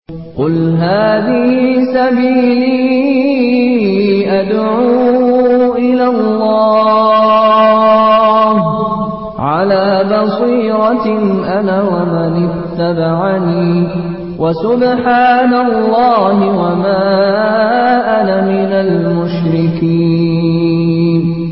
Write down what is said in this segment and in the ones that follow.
قل هذه سبيلي أدعو إلى الله على بصيرة أنا ومن اتبعني وسبحان الله وما أنا من المشركين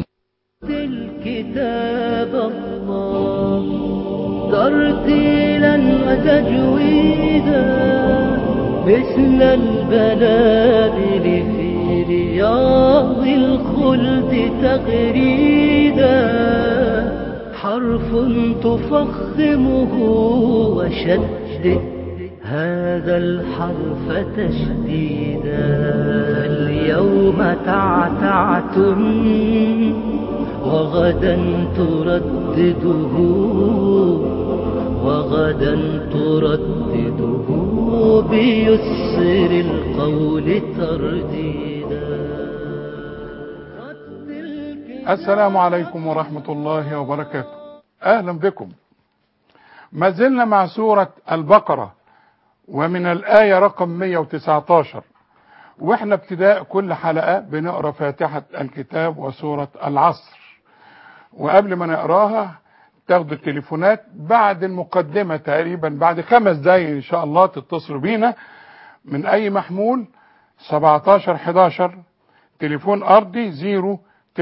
الكتاب الله ترتيلا وتجويدا مثل البلابل في رياض الخلد تغريدا حرف تفخمه وشدد هذا الحرف تشديدا اليوم تعتعتم وغدا تردده وغدا تردده بيسر القول ترديدا السلام عليكم ورحمة الله وبركاته أهلا بكم ما زلنا مع سورة البقرة ومن الآية رقم 119 واحنا ابتداء كل حلقة بنقرأ فاتحة الكتاب وسورة العصر وقبل ما نقراها تاخدوا التليفونات بعد المقدمة تقريبا بعد خمس دقايق ان شاء الله تتصلوا بينا من اي محمول 17 11 تليفون ارضي 0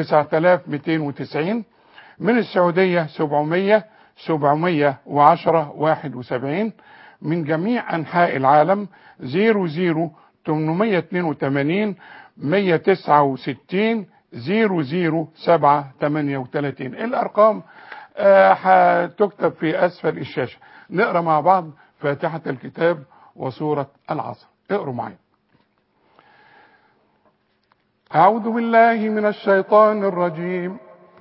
9290 من السعودية 700 710 71 من جميع انحاء العالم 00 882 169 007 38 الارقام آه، هتكتب في اسفل الشاشه نقرا مع بعض فاتحه الكتاب وسوره العصر اقروا معايا اعوذ بالله من الشيطان الرجيم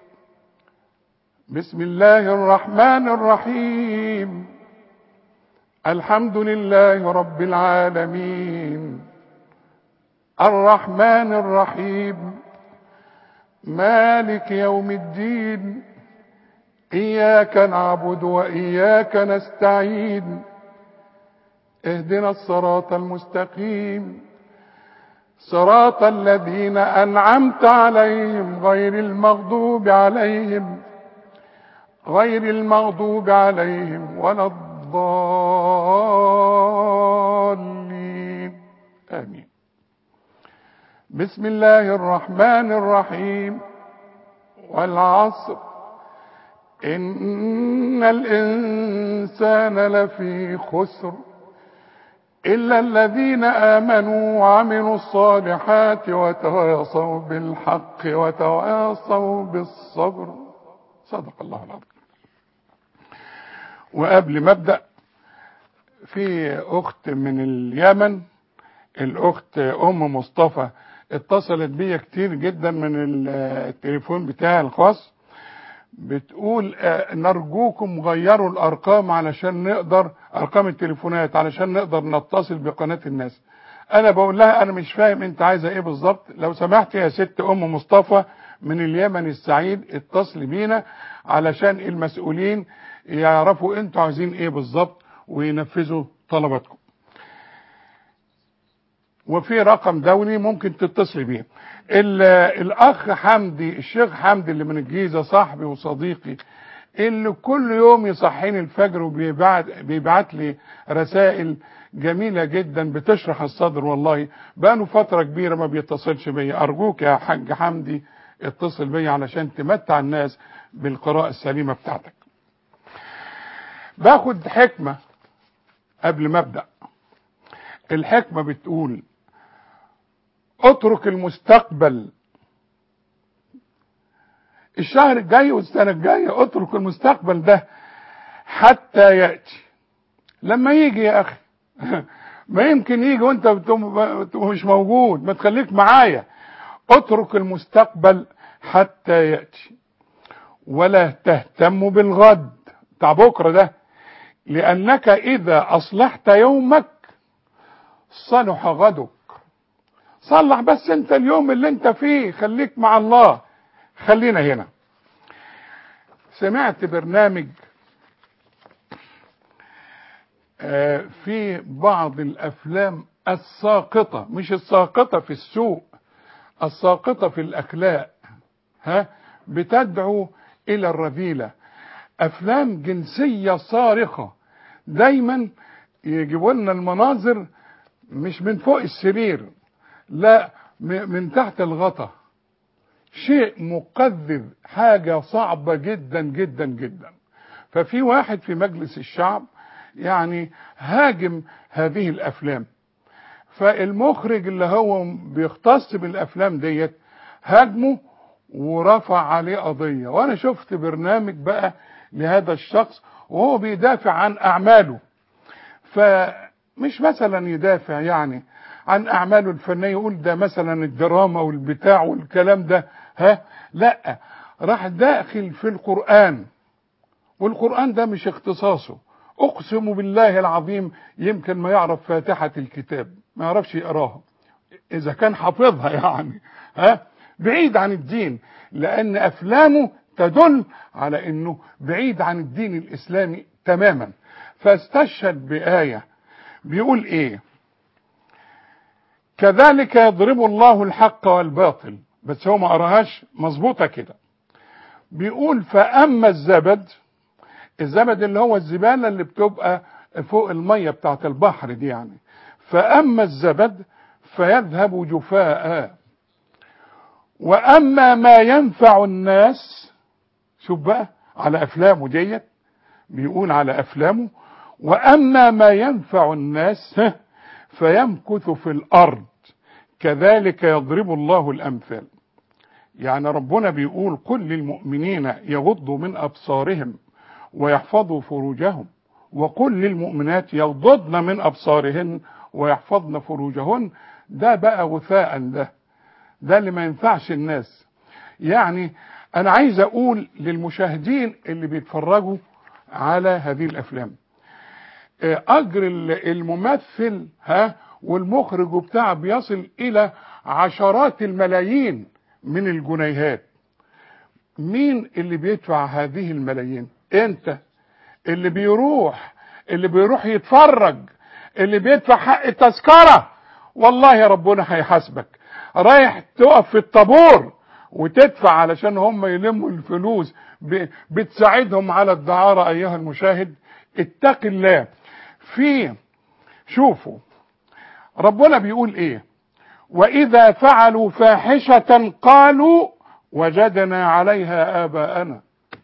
بسم الله الرحمن الرحيم الحمد لله رب العالمين الرحمن الرحيم مالك يوم الدين إياك نعبد وإياك نستعين اهدنا الصراط المستقيم صراط الذين أنعمت عليهم غير المغضوب عليهم غير المغضوب عليهم ولا الضالين آمين بسم الله الرحمن الرحيم والعصر إن الإنسان لفي خسر إلا الذين آمنوا وعملوا الصالحات وتواصوا بالحق وتواصوا بالصبر صدق الله العظيم وقبل ما ابدا في اخت من اليمن الاخت ام مصطفى اتصلت بيا كتير جدا من التليفون بتاعي الخاص بتقول آه، نرجوكم غيروا الارقام علشان نقدر ارقام التليفونات علشان نقدر نتصل بقناه الناس انا بقول لها انا مش فاهم انت عايزه ايه بالظبط لو سمحت يا ست ام مصطفى من اليمن السعيد اتصل بينا علشان المسؤولين يعرفوا انتوا عايزين ايه بالظبط وينفذوا طلباتكم وفي رقم دولي ممكن تتصل بيه ال- الاخ حمدي الشيخ حمدي اللي من الجيزه صاحبي وصديقي اللي كل يوم يصحيني الفجر وبيبعت بيبعت لي رسائل جميله جدا بتشرح الصدر والله بقاله فتره كبيره ما بيتصلش بيا ارجوك يا حاج حمدي اتصل بيا علشان تمتع الناس بالقراءه السليمه بتاعتك باخد حكمه قبل ما ابدا الحكمه بتقول اترك المستقبل الشهر الجاي والسنة الجاية اترك المستقبل ده حتى يأتي لما يجي يا أخي ما يمكن يجي وانت بتبقى مش موجود ما تخليك معايا اترك المستقبل حتى يأتي ولا تهتم بالغد بتاع بكرة ده لأنك إذا أصلحت يومك صلح غدك صلح بس انت اليوم اللي انت فيه خليك مع الله خلينا هنا سمعت برنامج آه، في بعض الافلام الساقطه مش الساقطه في السوق الساقطه في الاخلاق ها بتدعو الى الرذيله افلام جنسيه صارخه دايما يجيبوا لنا المناظر مش من فوق السرير لا م- من تحت الغطا شيء مقذر حاجة صعبة جدا جدا جدا ففي واحد في مجلس الشعب يعني هاجم هذه الأفلام فالمخرج اللي هو بيختص بالأفلام ديت هاجمه ورفع عليه قضية وأنا شفت برنامج بقى لهذا الشخص وهو بيدافع عن أعماله فمش مثلا يدافع يعني عن اعماله الفنيه يقول ده مثلا الدراما والبتاع والكلام ده ها لا راح داخل في القران والقران ده مش اختصاصه اقسم بالله العظيم يمكن ما يعرف فاتحه الكتاب ما يعرفش يقراها اذا كان حافظها يعني ها بعيد عن الدين لان افلامه تدل على انه بعيد عن الدين الاسلامي تماما فاستشهد بايه بيقول ايه كذلك يضرب الله الحق والباطل بس هو ما قراهاش مظبوطه كده بيقول فاما الزبد الزبد اللي هو الزباله اللي بتبقى فوق الميه بتاعت البحر دي يعني فاما الزبد فيذهب جفاء واما ما ينفع الناس شوف بقى على افلامه ديت بيقول على افلامه واما ما ينفع الناس ها، فيمكث في الارض كذلك يضرب الله الامثال يعني ربنا بيقول قل للمؤمنين يغضوا من ابصارهم ويحفظوا فروجهم وقل للمؤمنات يغضضن من ابصارهن ويحفظن فروجهن ده بقى غثاء ده ده اللي ما ينفعش الناس يعني انا عايز اقول للمشاهدين اللي بيتفرجوا على هذه الافلام آه، اجر ال- الممثل ها والمخرج وبتاع بيصل الى عشرات الملايين من الجنيهات مين اللي بيدفع هذه الملايين انت اللي بيروح اللي بيروح يتفرج اللي بيدفع حق التذكرة والله ربنا هيحاسبك رايح تقف في الطابور وتدفع علشان هم يلموا الفلوس ب- بتساعدهم على الدعارة ايها المشاهد اتق الله في شوفوا ربنا بيقول ايه واذا فعلوا فاحشة قالوا وجدنا عليها اباءنا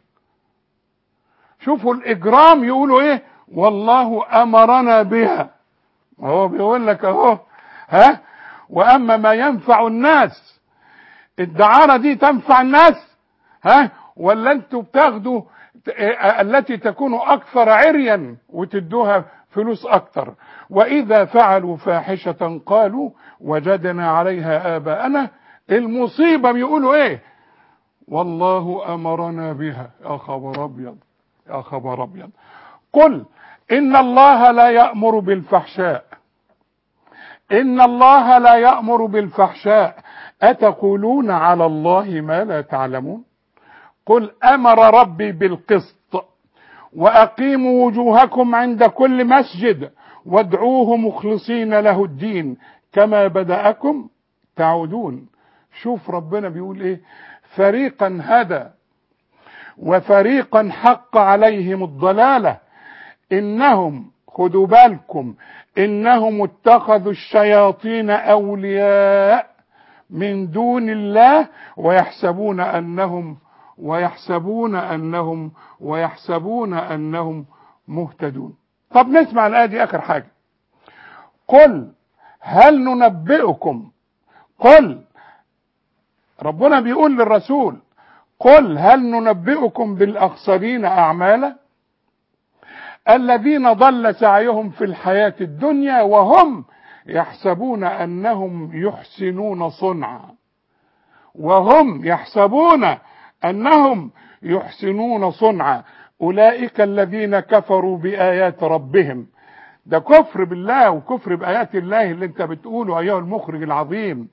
شوفوا الاجرام يقولوا ايه والله امرنا بها هو بيقول لك اهو ها واما ما ينفع الناس الدعارة دي تنفع الناس ها ولا انتوا بتاخدوا ت- آه، التي تكون اكثر عريا وتدوها فلوس اكتر واذا فعلوا فاحشة قالوا وجدنا عليها اباءنا المصيبة بيقولوا ايه والله امرنا بها يا خبر ابيض يا خبر ابيض قل ان الله لا يأمر بالفحشاء ان الله لا يأمر بالفحشاء اتقولون على الله ما لا تعلمون قل امر ربي بالقسط واقيموا وجوهكم عند كل مسجد وادعوه مخلصين له الدين كما بدأكم تعودون شوف ربنا بيقول ايه فريقا هدى وفريقا حق عليهم الضلاله انهم خدوا بالكم انهم اتخذوا الشياطين اولياء من دون الله ويحسبون انهم ويحسبون انهم ويحسبون انهم مهتدون طب نسمع الايه دي اخر حاجه قل هل ننبئكم قل ربنا بيقول للرسول قل هل ننبئكم بالاخسرين اعمالا الذين ضل سعيهم في الحياة الدنيا وهم يحسبون أنهم يحسنون صنعا وهم يحسبون أنهم يحسنون صنعا أولئك الذين كفروا بآيات ربهم ده كفر بالله وكفر بآيات الله اللي انت بتقوله أيها المخرج العظيم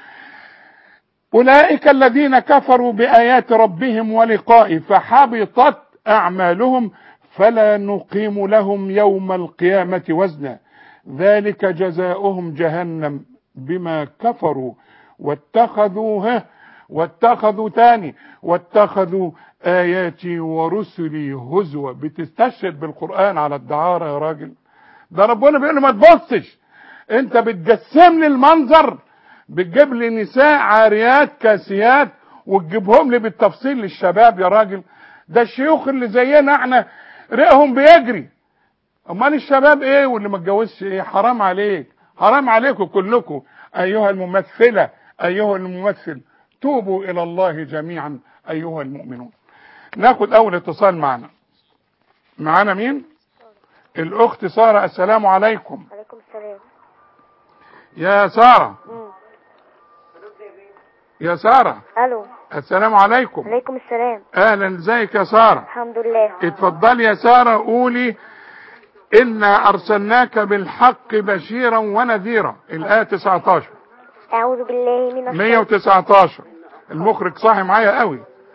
أولئك الذين كفروا بآيات ربهم ولقائه فحبطت أعمالهم فلا نقيم لهم يوم القيامة وزنا ذلك جزاؤهم جهنم بما كفروا واتخذوها واتخذوا تاني واتخذوا آياتي ورسلي هزوا بتستشهد بالقرآن على الدعارة يا راجل ده ربنا بيقول لي ما تبصش انت بتجسم لي المنظر بتجيب لي نساء عاريات كاسيات وتجيبهم لي بالتفصيل للشباب يا راجل ده الشيوخ اللي زينا احنا رقهم بيجري امال الشباب ايه واللي ما اتجوزش ايه حرام عليك حرام عليكم كلكم ايها الممثله ايها الممثل توبوا الى الله جميعا ايها المؤمنون ناخد اول اتصال معنا معانا مين الاخت ساره السلام عليكم عليكم السلام يا ساره مم. يا ساره الو السلام عليكم عليكم السلام اهلا ازيك يا ساره الحمد لله اتفضلي يا ساره قولي انا ارسلناك بالحق بشيرا ونذيرا الايه 19 اعوذ بالله من الشيطان 119 المخرج صاحي معايا قوي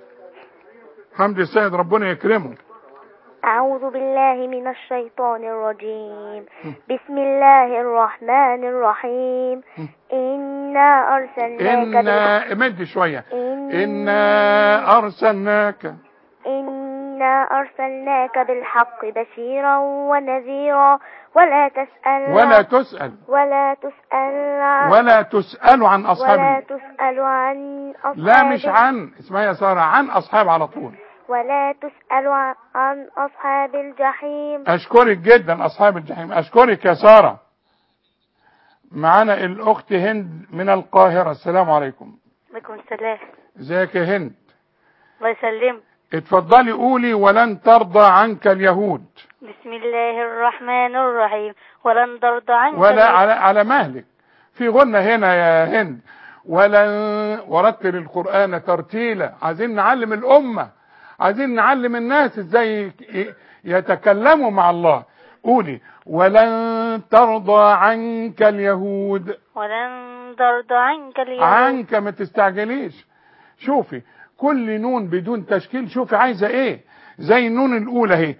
حمدي السيد ربنا يكرمه اعوذ بالله من الشيطان الرجيم بسم الله الرحمن الرحيم انا ارسلناك بالحق إنا مد شوية إن- إنا أرسلناك إنا أرسلناك بالحق بشيرا ونذيرا ولا تسأل ولا تسأل ولا تسأل عن ولا تسأل عن ولا أصحاب تسأل عن أصحاب لا مش عن اسمها يا سارة عن أصحاب على طول ولا تسأل عن- عن أصحاب الجحيم أشكرك جدا أصحاب الجحيم أشكرك يا سارة معانا الأخت هند من القاهرة السلام عليكم عليكم السلام ازيك يا هند الله يسلم اتفضلي قولي ولن ترضى عنك اليهود بسم الله الرحمن الرحيم ولن ترضى عنك ولا اليهود- على على مهلك في غنى هنا يا هند ولن ورتل القرآن ترتيلا عايزين نعلم الأمة عايزين نعلم الناس ازاي ي- يتكلموا مع الله قولي ولن ترضى عنك اليهود ولن ترضى عنك اليهود عنك ما تستعجليش شوفي كل نون بدون تشكيل شوفي عايزه ايه زي النون الاولى اهي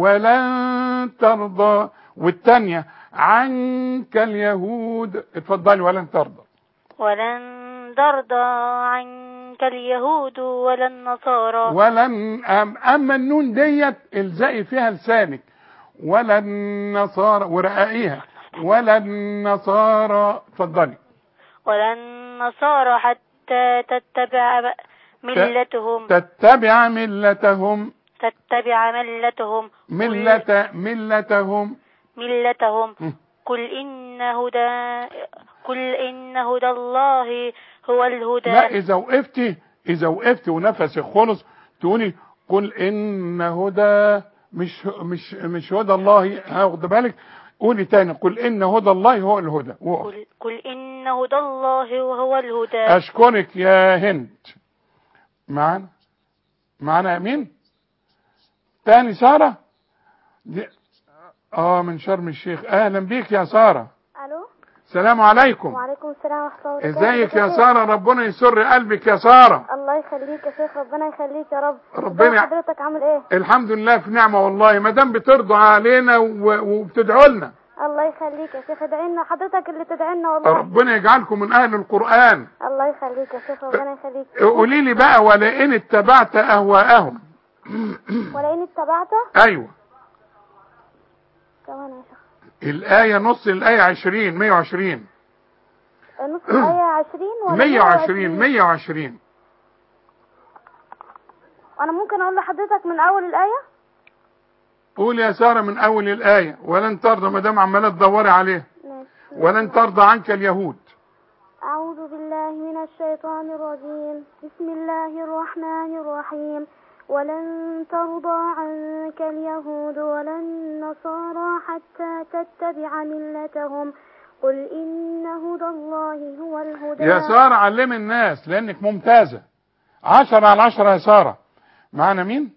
ولن ترضى والثانيه عنك اليهود اتفضلي ولن ترضى ولن ترضى عنك اليهود ولا النصارى ولن أم اما النون ديت الزقي فيها لسانك ولا النصارى ورقائيها ولا النصارى اتفضلي ولا النصارى حتى تتبع ب- ملتهم تتبع ملتهم تتبع ملتهم ملة ملتهم ملتهم م. قل إن هدى قل إن هدى الله هو الهدى لا اذا وقفتي اذا وقفتي ونفسك خلص تقولي قل ان هدى مش مش مش هدى الله هاخد بالك قولي تاني قل ان هدى الله هو الهدى وقف. قل, قل إن هدى الله هو الهدى اشكرك يا هند معانا معانا مين تاني سارة دي اه من شرم الشيخ اهلا بيك يا سارة ألو السلام عليكم وعليكم السلام ورحمة الله وبركاته ازيك يا سارة ربنا يسر قلبك يا سارة الله يخليك يا شيخ ربنا يخليك يا رب ربنا- ازي حضرتك عامل ايه الحمد لله في نعمة والله ما دام بترضوا علينا و- وبتدعوا لنا الله يخليك يا شيخ ادعي لنا حضرتك اللي تدعي لنا والله ربنا يجعلكم من اهل القرآن الله يخليك يا شيخ ربنا يخليك قولي لي بقى ولئن اتبعت اهواءهم ولئن اتبعت ايوه كمان يا شيخ الآية نص الآية 20 120 نص الآية 20 ولا 120 120 أنا ممكن أقول لحضرتك من أول الآية قول يا سارة من أول الآية ولن ترضى ما دام عمالة تدوري عليه ماشي ولن ترضى عنك اليهود أعوذ بالله من الشيطان الرجيم بسم الله الرحمن الرحيم ولن ترضى عنك اليهود ولا النصارى حتى تتبع ملتهم قل إن هدى الله هو الهدى يا سارة علمي الناس لأنك ممتازة عشرة على عشرة يا سارة معنا مين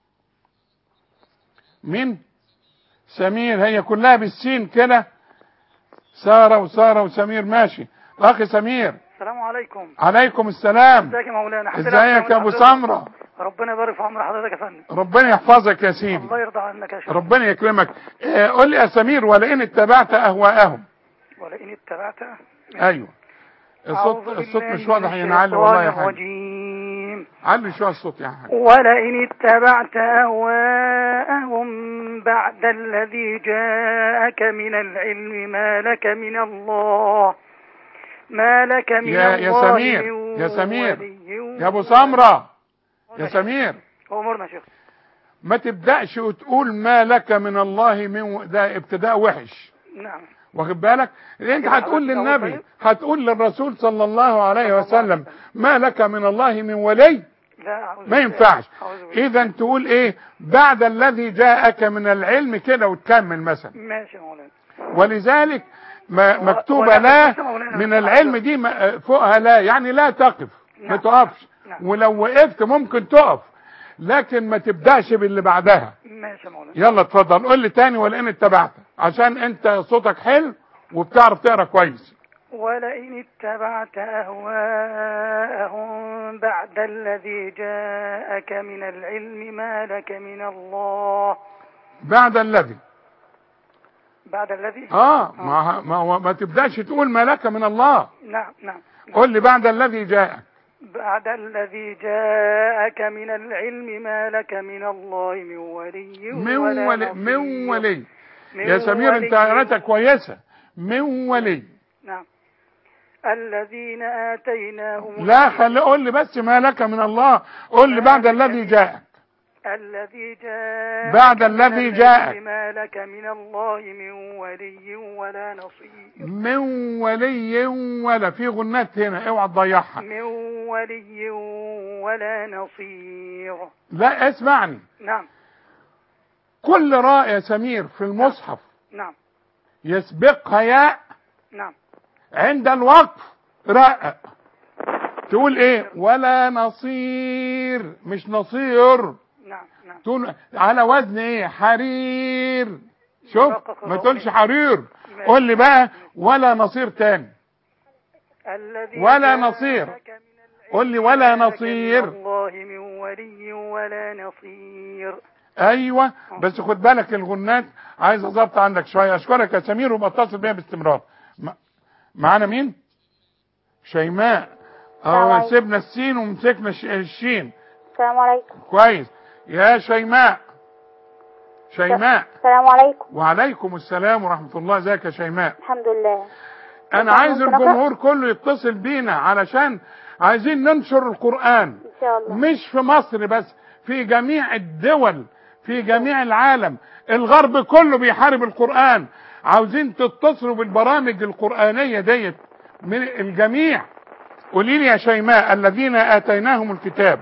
مين سمير هي كلها بالسين كده سارة وسارة وسمير ماشي أخي سمير السلام عليكم عليكم السلام ازيك يا مولانا الحمد لله ازيك يا ابو حضرتك. سمرة ربنا يبارك في عمر حضرتك يا فندم ربنا يحفظك يا سيدي الله يرضى عنك يا شيخ ربنا يكرمك آه، قول لي يا سمير ولئن اتبعت اهواءهم ولئن اتبعت ايوه الصوت أعوذ الصوت بالله مش واضح من ينعلي والله يا الشيطان حاج الرجيم علي شويه الصوت يا حاج ولئن اتبعت أهواءهم بعد الذي جاءك من العلم ما لك من الله ما لك من يا- يا الله سمير، من يا سمير، ولي يا ابو سمره يا سمير أمورنا يا شيخ ما تبداش وتقول ما لك من الله من و... ده ابتداء وحش نعم واخد بالك انت كده هتقول حضرتك للنبي طيب؟ هتقول للرسول صلى الله عليه الله وسلم عليه ما لك من الله من ولي لا أعوذ ما بالله. ينفعش أعوذ بالله. اذا تقول ايه بعد الذي جاءك من العلم كده وتكمل مثلا ماشي يا مولانا ولذلك ما و- مكتوبه ولا لا تنسى مولانا من بس العلم حضرتك. دي ما- فوقها لا يعني لا تقف ما نعم. تقفش نعم. ولو وقفت ممكن تقف لكن ما تبداش باللي بعدها ماشي يا مولانا يلا اتفضل قول لي تاني ولئن اتبعت عشان انت صوتك حلو وبتعرف تقرا كويس ولئن اتبعت أهواءهم بعد الذي جاءك من العلم ما لك من الله بعد الذي بعد الذي اه ما ما, هو- ما تبداش تقول ما لك من الله نعم نعم قول لي بعد الذي جاءك بعد الذي جاءك من العلم ما لك من الله من ولي من ولا ولي نصير. من ولي من يا سمير انت ولي. قريتها كويسه من ولي نعم الذين آتيناهم لا خلي قول لي بس ما لك من الله قول لي بعد الذي جاءك الذي جاء بعد الذي جاءك. ما لك من الله من ولي ولا نصير من ولي ولا في غنات هنا اوعى تضيعها من ولي ولا نصير لا اسمعني نعم كل راء يا سمير في المصحف نعم يسبقها ياء نعم عند الوقف راء تقول ايه ولا نصير مش نصير نعم نعم تقول على وزن ايه حرير شوف ما تقولش حرير قول لي بقى ولا نصير تاني الذي ولا جاءك نصير. من العلم قل لي ولا ما لك نصير. من الله من ولي ولا نصير ايوه بس خد بالك الغنات عايز اظبط عندك شويه اشكرك يا سمير وبتصل بيها باستمرار م- معانا مين شيماء اه عليكم. سيبنا السين ومسكنا الش- الشين السلام عليكم كويس يا شيماء شيماء السلام عليكم وعليكم السلام ورحمه الله ازيك يا شيماء الحمد لله انا طب عايز ممكن أقرأ؟ الجمهور كله يتصل بينا علشان عايزين ننشر القران ان شاء الله مش في مصر بس في جميع الدول في جميع العالم الغرب كله بيحارب القرآن عاوزين تتصلوا بالبرامج القرآنية ديت من الجميع قولي لي يا شيماء الذين آتيناهم الكتاب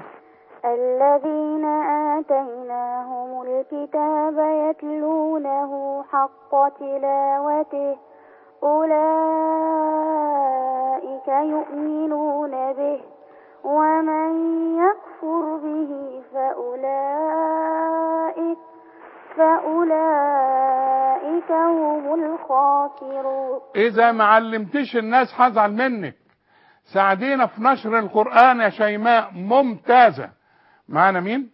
الذين آتيناهم الكتاب يتلونه حق تلاوته أولئك يؤمنون به ومن يكفر به فأولئك فأولئك هم الخاسرون إذا ما علمتش الناس هزعل منك ساعدينا في نشر القرآن يا شيماء ممتازة معانا مين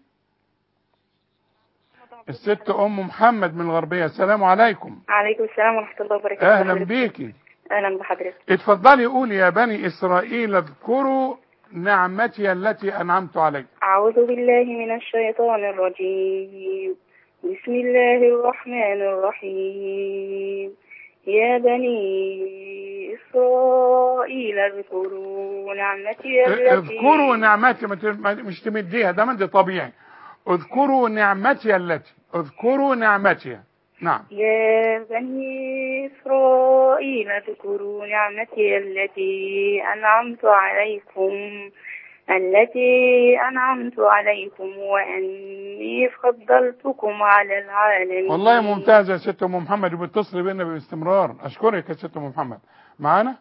الست أم محمد من الغربية السلام عليكم عليكم السلام ورحمة الله وبركاته أهلا حضرتك. بيكي أهلا بحضرتك اتفضلي قولي يا بني إسرائيل اذكروا نعمتي التي أنعمت عليكم أعوذ بالله من الشيطان الرجيم بسم الله الرحمن الرحيم يا بني إسرائيل اذكروا نعمتي التي اذكروا نعمتي ما ت- ما- مش تمديها ده مد طبيعي اذكروا نعمتي التي اذكروا نعمتي نعم يا بني إسرائيل اذكروا نعمتي التي أنعمت عليكم التي أنعمت عليكم وأني فضلتكم على العالمين والله ممتازة يا ست ام محمد وبتصل بينا باستمرار اشكرك يا ست ام محمد معانا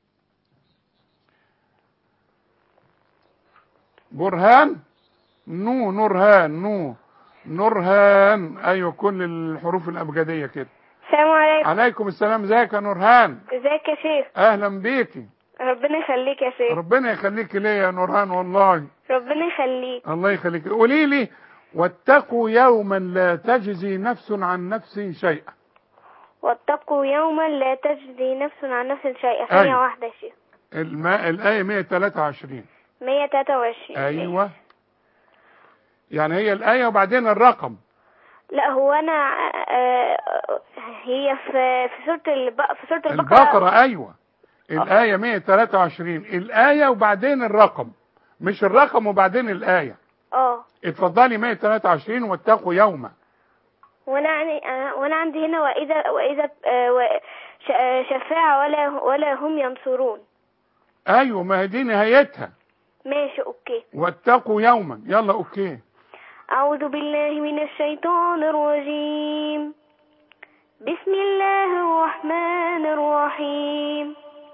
برهان نو نورهان نو نورهان ايوه كل الحروف الابجديه كده السلام عليكم عليكم السلام ازيك يا نورهان ازيك يا شيخ اهلا بيكي ربنا يخليك يا شيخ ربنا يخليك ليا يا نورهان والله ربنا يخليك الله يخليك قولي لي واتقوا يوما لا تجزي نفس عن نفس شيئا واتقوا يوما لا تجزي نفس عن نفس شيئا أيوة. ثانية واحدة يا شيخ الماء الآية 123 123 أيوة يعني هي الآية وبعدين الرقم لا هو انا آه، هي في في سورة الب... في سورة البقرة البقرة أيوة الآية 123 الآية وبعدين الرقم مش الرقم وبعدين الآية اه اتفضلي 123 واتقوا يوما وانا يعني آه، وانا عندي هنا واذا واذا آه، و- ش- آه، شفاعة ولا ولا هم ينصرون أيوة ما هي دي نهايتها ماشي اوكي واتقوا يوما يلا أوكي أعوذ بالله من الشيطان الرجيم بسم الله الرحمن الرحيم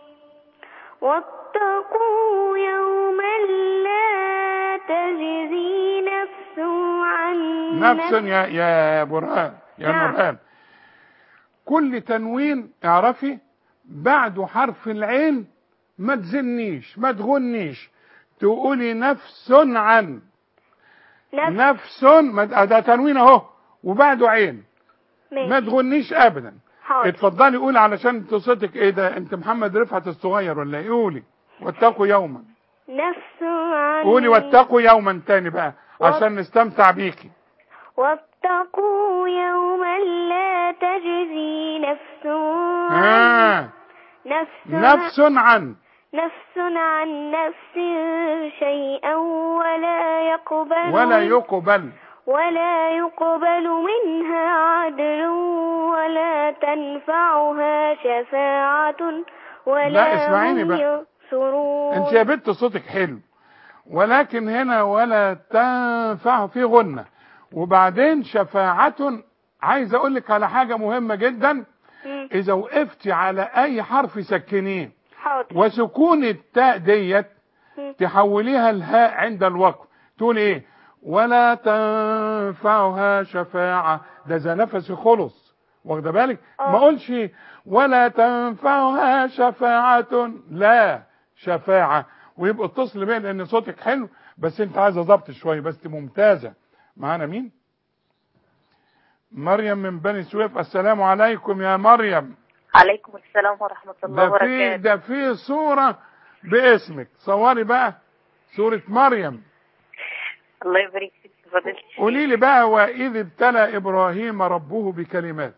واتقوا يوما لا تجزي نفس عن نفس يا يا برهان يا نعم. نورهان كل تنوين اعرفي بعده حرف العين ما تزنيش ما تغنيش تقولي نفس عن نفس نفس ما ده تنوين اهو وبعده عين ما ماشي تغنيش ابدا حاضر اتفضلي قولي علشان انت صوتك ايه ده انت محمد رفعت الصغير ولا ايه قولي واتقوا يوما نفس عن قولي واتقوا يوما تاني بقى عشان نستمتع بيكي واتقوا يوما لا تجزي نفس عن ها نفس نفس عن نفس عن نفس شيئا ولا يقبل ولا من- يقبل ولا يقبل منها عدل ولا تنفعها شفاعة ولا لا، اسمعيني هم بقى. ينصرون انت يا بنت صوتك حلو ولكن هنا ولا تنفع في غنة وبعدين شفاعة عايز اقول لك على حاجة مهمة جدا مم. اذا وقفتي على اي حرف سكنيه حاضر وسكون التاء ديت مم. تحوليها الهاء عند الوقف تقول ايه ولا تنفعها شفاعة ده اذا نفسي خلص واخده بالك آه. ما اقولش ولا تنفعها شفاعة لا شفاعة ويبقى اتصل بيا لان صوتك حلو بس انت عايزه ضبط شويه بس ممتازه معانا مين مريم من بني سويف السلام عليكم يا مريم عليكم السلام ورحمة الله ده في وبركاته ده في صورة باسمك صوري بقى صورة مريم الله يبارك فيك فضيلة الشيخ. قولي لي بقى وإذ ابتلى إبراهيم ربه بكلمات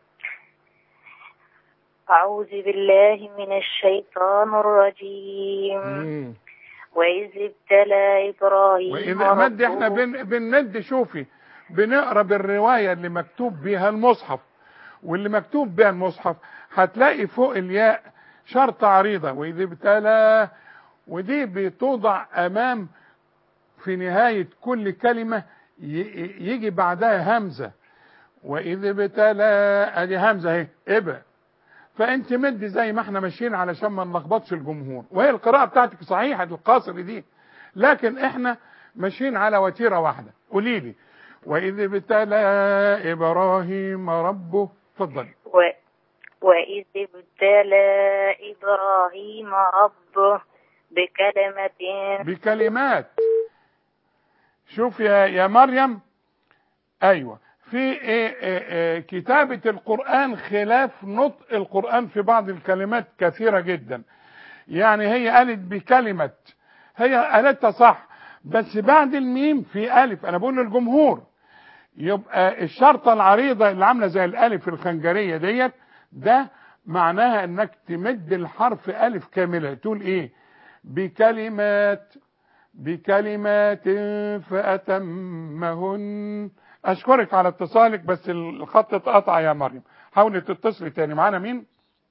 أعوذ بالله من الشيطان الرجيم مم. وإذ ابتلى إبراهيم وإذا مد احنا ربه- بن بنمد شوفي بنقرا بالرواية اللي مكتوب بيها المصحف واللي مكتوب بيها المصحف هتلاقي فوق الياء شرط عريضة وإذ ابتلى ودي بتوضع أمام في نهاية كل كلمة ي- يجي بعدها همزة وإذ ابتلى أدي همزة اهي ابا فأنت مد زي ما احنا ماشيين علشان ما نلخبطش الجمهور وهي القراءة بتاعتك صحيحة القاصر دي لكن احنا ماشيين على وتيرة واحدة قولي لي وإذ ابتلى إبراهيم ربه اتفضل و... وإذ ابتلى إبراهيم ربه بكلمة بكلمات شوف يا يا مريم ايوه في إيه إيه إيه كتابة القرآن خلاف نطق القرآن في بعض الكلمات كثيرة جدا يعني هي قالت بكلمة هي قالتها صح بس بعد الميم في ألف أنا بقول للجمهور يبقى الشرطة العريضة اللي عاملة زي الألف الخنجرية ديت ده معناها انك تمد الحرف ألف كاملة تقول ايه بكلمات بكلمات فأتمهن أشكرك على اتصالك بس الخط اتقطع يا مريم حاولي تتصلي تاني معانا مين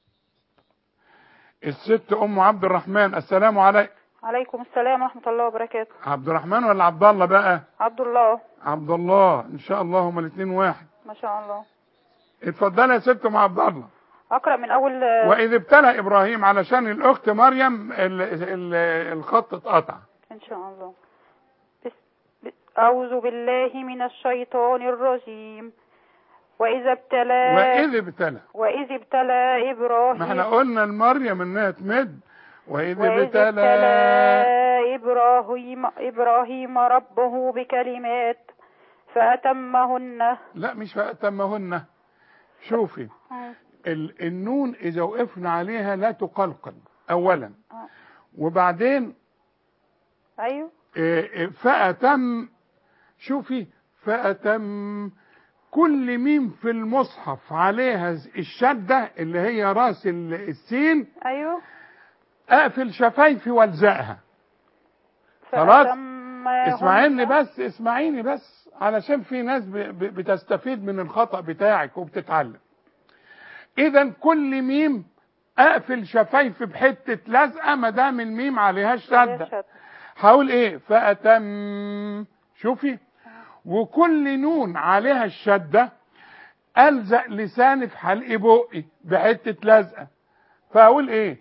الست أم عبد الرحمن السلام عليكم عليكم السلام ورحمة الله وبركاته عبد الرحمن ولا عبد الله بقى عبد الله عبد الله ان شاء الله هما الاثنين واحد ما شاء الله اتفضلي يا ست ام عبد الله أقرأ من أول واذ ابتلى ابراهيم علشان الاخت مريم ال ال الخط اتقطع إن شاء الله بس بس- أعوذ بالله من الشيطان الرجيم وإذا ابتلى واذ ابتلى وإذ ابتلى ما احنا إبراهيم قلنا لمريم انها تمد وإذ وإذ ابتلى ابتلى إبراهيم, إبراهيم ربه بكلمات فأتمهن لا مش فأتمهن شوفي ال- النون إذا وقفنا عليها لا تقلقل أولا آه. وبعدين أيوه إيه، إيه، فأتم شوفي فأتم كل ميم في المصحف عليها الشدة اللي هي راس ال- السين أيوه اقفل شفايفي والزقها خلاص؟ فأتمهن اسمعيني بس اسمعيني بس علشان في ناس ب- ب- بتستفيد من الخطأ بتاعك وبتتعلم اذا كل ميم اقفل شفايفي بحتة لزقة ما دام الميم عليها شدة يشهد. هقول ايه فأتم شوفي وكل نون عليها الشدة ألزق لساني في حلق بقي بحتة لزقة فأقول ايه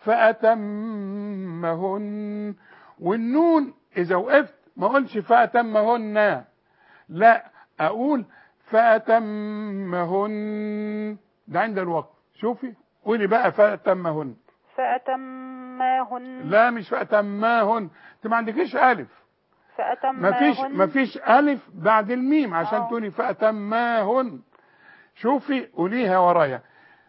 فأتمهن والنون إذا وقفت ما أقولش فأتمهن لا أقول فأتمهن ده عند الوقت شوفي قولي بقى فأتمهن فأتمهن لا مش فأتماهن انت ما عندكيش ألف فأتمهن مفيش مفيش ألف بعد الميم عشان آه. تقولي فأتماهن شوفي قوليها ورايا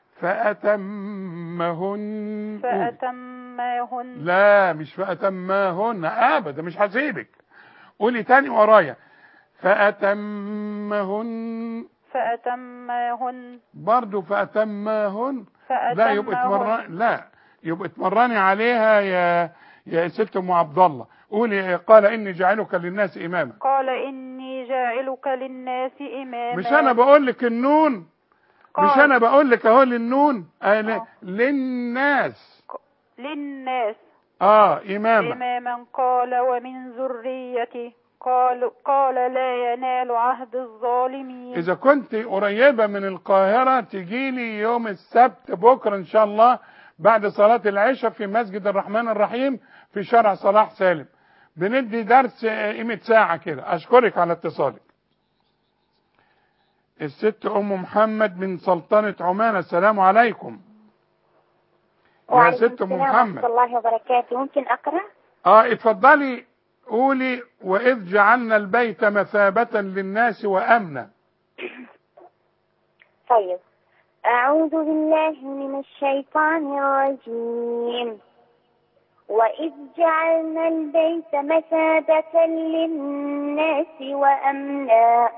فأتمهن قولي. فأتمهن لا مش فأتماهن أبدا مش هسيبك قولي تاني ورايا فأتمهن فأتمهن برضو فأتماهن فأتمهن لا يبقى اتمرن لا يبقى اتمرني عليها يا يا ست ام عبد الله قولي قال اني جاعلك للناس اماما قال إني جاعلك للناس إماما مش انا بقول لك النون مش قال انا بقول لك اهو للنون آه ل- آه. للناس للناس اه اماما إماما قال ومن ذريتي قال قال لا ينال عهد الظالمين اذا كنت قريبة من القاهرة تجيلي يوم السبت بكرة ان شاء الله بعد صلاة العشاء في مسجد الرحمن الرحيم في شارع صلاح سالم بندي درس آه، قيمة ساعة كده اشكرك على اتصالك الست ام محمد من سلطنة عمان السلام عليكم يا وعليكم ست ام السلام ورحمة محمد الله وبركاته ممكن أقرأ اه اتفضلي قولي واذ جعلنا البيت مثابة للناس وامنا طيب أعوذ بالله من الشيطان الرجيم وإذ جعلنا البيت مثابة للناس وأمنا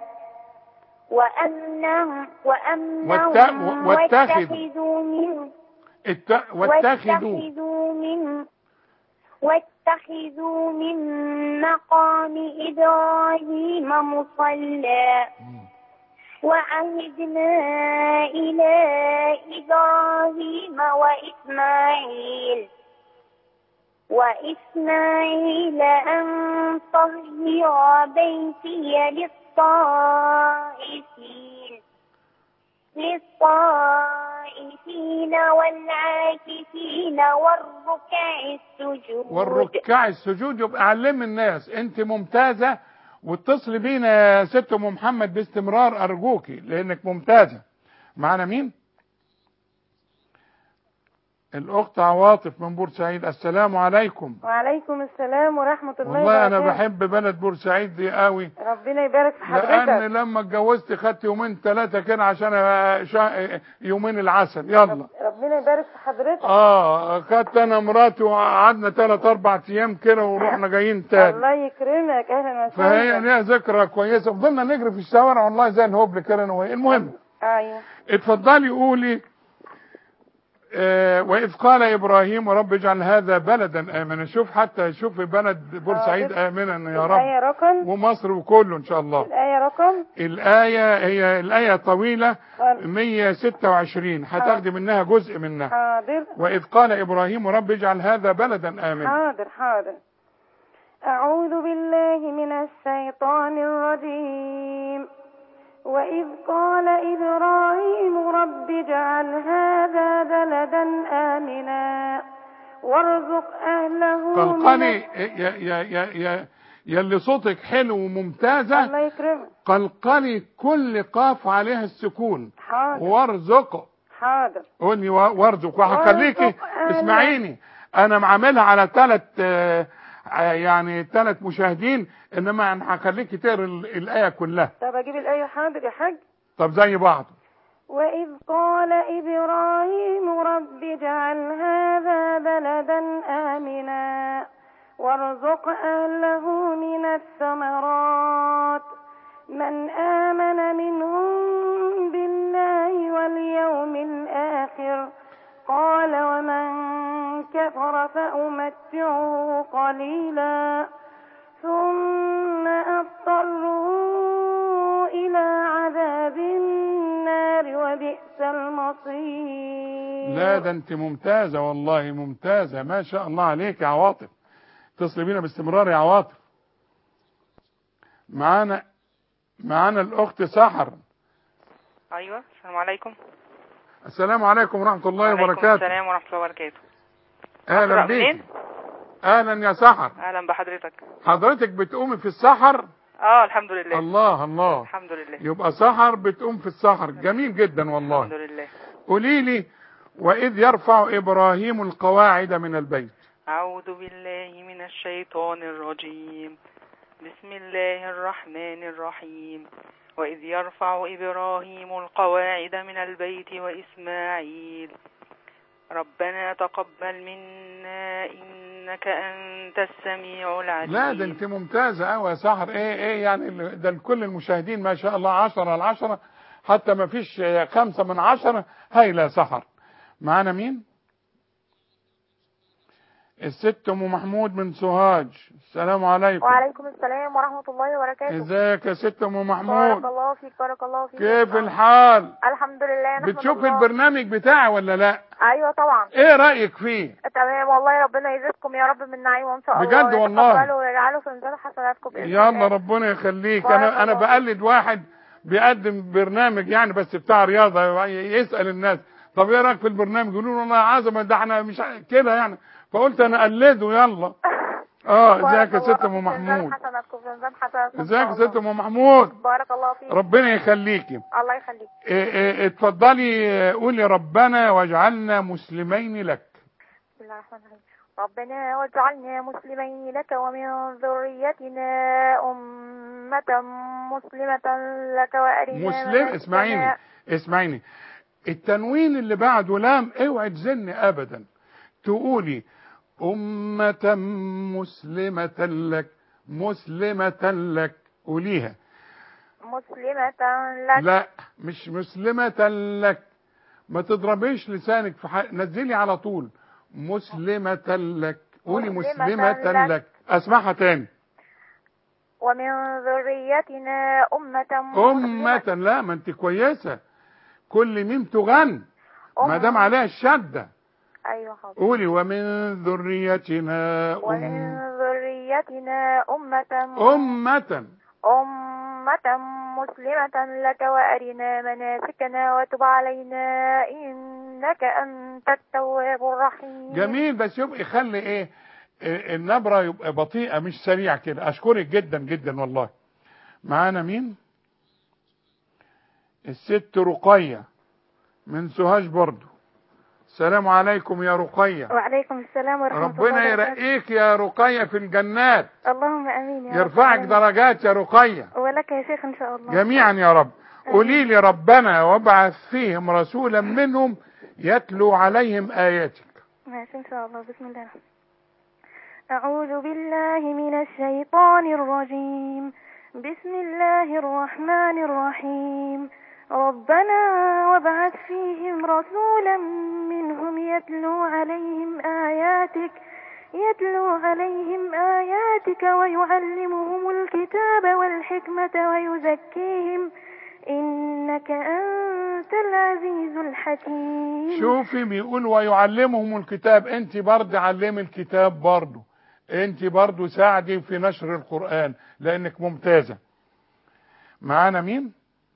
وأمنا وأمنا وات- واتخذوا. واتخذوا من ات... واتخذوا واتخذوا من واتخذوا من مقام إبراهيم مصلى وعهدنا إلى إبراهيم وإسماعيل وإسماعيل أن طهر بيتي للطائفين للطائفين والعاكفين والركع السجود والركع السجود يبقى علم الناس انت ممتازة واتصلي بينا يا ست ام محمد باستمرار ارجوكي لانك ممتازة معنا مين الاخت عواطف من بورسعيد السلام عليكم وعليكم السلام ورحمة الله والله انا وبركاته. بحب بلد بورسعيد دي قوي ربنا يبارك في لان حضرتك لما اتجوزت خدت يومين ثلاثة كده عشان أ- شا- يومين العسل يلا ربنا يبارك في حضرتك اه خدت انا مراتي وقعدنا ثلاث اربع ايام كده ورحنا جايين تاني الله يكرمك اهلا فهي وسهلا ليها ذكرى كويسه فضلنا نجري في الشوارع والله زي الهبل كده انا وهي المهم ايوه اتفضلي قولي آه واذ قال ابراهيم رب اجعل هذا بلدا امنا شوف حتى شوف بلد بورسعيد آه، امنا يا الآية رب رقم ومصر وكله ان شاء الله الآية رقم الايه هي الايه طويله قال 126 هتاخدي منها جزء منها حاضر واذ قال ابراهيم رب اجعل هذا بلدا امنا حاضر حاضر أعوذ بالله من الشيطان الرجيم وإذ قال إبراهيم رب اجعل هذا بلدا آمنا وارزق أهله قلقلي من يا يا يا يا يا اللي صوتك حلو وممتازه الله يكرمك قلقلي كل قاف عليها السكون حاضر وارزق حاضر قولي و- وارزق وهخليكي وارزق أهلا. اسمعيني انا معاملها على ثلاث يعني ثلاث مشاهدين انما انا هخليكي تقرا ال- الايه كلها طب اجيب الايه حاضر يا حاج طب زي بعض وإذ قال إبراهيم رب اجعل هذا بلدا آمنا وارزق أهله من الثمرات من آمن منهم بالله واليوم الآخر قال ومن كفر فأمتعه قليلا ثم أضطره إلى عذاب النار وبئس المصير لا ده انت ممتازه والله ممتازه ما شاء الله عليك يا عواطف اتصلي بينا باستمرار يا عواطف معانا معانا الاخت سحر ايوه السلام عليكم السلام عليكم ورحمه الله وعليكم وبركاته السلام ورحمه الله وبركاته اهلا أقرأ بيك منين؟ اهلا يا سحر اهلا بحضرتك حضرتك بتقومي في السحر اه الحمد لله الله الله الحمد لله يبقى سحر بتقوم في السحر جميل جدا الحمد والله لله قولي لي واذ يرفع ابراهيم القواعد من البيت أعوذ بالله من الشيطان الرجيم بسم الله الرحمن الرحيم وإذ يرفع إبراهيم القواعد من البيت وإسماعيل ربنا تقبل منا إنك أنت السميع العليم لا ده انت ممتازه قوي يا سحر ايه ايه يعني ال- ده كل المشاهدين ما شاء الله عشرة على عشرة حتى ما فيش خمسة من عشرة هايلة يا سحر معانا مين الست ام محمود من سوهاج السلام عليكم وعليكم السلام ورحمة الله وبركاته ازيك يا ست ام بارك محمود الله فيك بارك الله فيك كيف آه. الحال الحمد لله نحمد بتشوفي الله. البرنامج بتاعي ولا لا ايوه طبعا ايه رايك فيه تمام والله ربنا يزيدكم يا رب من نعيمه ان شاء الله بجد والله. ويتقبله ويجعله في ميزان حسناتكم بإذن يلا الله. ربنا يخليك بارك انا انا الله. بقلد واحد بيقدم برنامج يعني بس بتاع رياضه يسال الناس طب ايه رايك في البرنامج يقولوا له والله عظمه ده احنا مش ع- كده يعني فقلت انا اقلده يلا اه ازيك يا بارك الله ست ام في ميزان محمود حسناتكم في ميزان حسناتكم إن ازيك شاء يا ست الله. ام محمود بارك الله فيك ربنا يخليكي الله يخليك إيه إيه اتفضلي آه، قولي ربنا واجعلنا مسلمين لك بسم الله الرحمن الرحيم ربنا واجعلنا مسلمين لك ومن ذريتنا أمة مسلمة لك وأرنا مسلم مناسكنا. اسمعيني اسمعيني التنوين اللي بعده لام اوعي تزني ابدا تقولي أمة مسلمة لك مسلمة لك قوليها مسلمة لك لا مش مسلمة لك ما تضربيش لسانك في حق نزلي على طول مسلمة لك قولي مسلمة مسلمة لك. لك اسمعها تاني ومن ذريتنا أمة أمة لا ما انت كويسة كل ميم تغن ما دام عليها الشدة أيوة حاضر قولي ومن ذريتنا ومن أم ذريتنا أمة أمة أمة مسلمة لك وأرنا مناسكنا وتب علينا إنك أنت التواب الرحيم جميل بس يبقى خلي ايه إيه، النبرة يبقى بطيئة مش سريع كده اشكرك جدا جدا والله معانا مين الست رقية من سوهاج برضو السلام عليكم يا رقية وعليكم السلام ورحمة الله ربنا وبركاته يرقيك يا رقية في الجنات اللهم امين يا رب يرفعك العالمين. درجات يا رقية ولك يا شيخ ان شاء الله جميعا يا رب قولي لي ربنا وابعث فيهم رسولا منهم يتلو عليهم آياتك ماشي ان شاء الله بسم الله اعوذ بالله من الشيطان الرجيم بسم الله الرحمن الرحيم ربنا وابعث فيهم رسولا منهم يتلو عليهم آياتك يتلو عليهم آياتك ويعلمهم الكتاب والحكمة ويزكيهم إنك أنت العزيز الحكيم شوفي بيقول ويعلمهم الكتاب انت برضه علمي الكتاب برضه انت برضه ساعدي في نشر القرآن لانك ممتازة معانا مين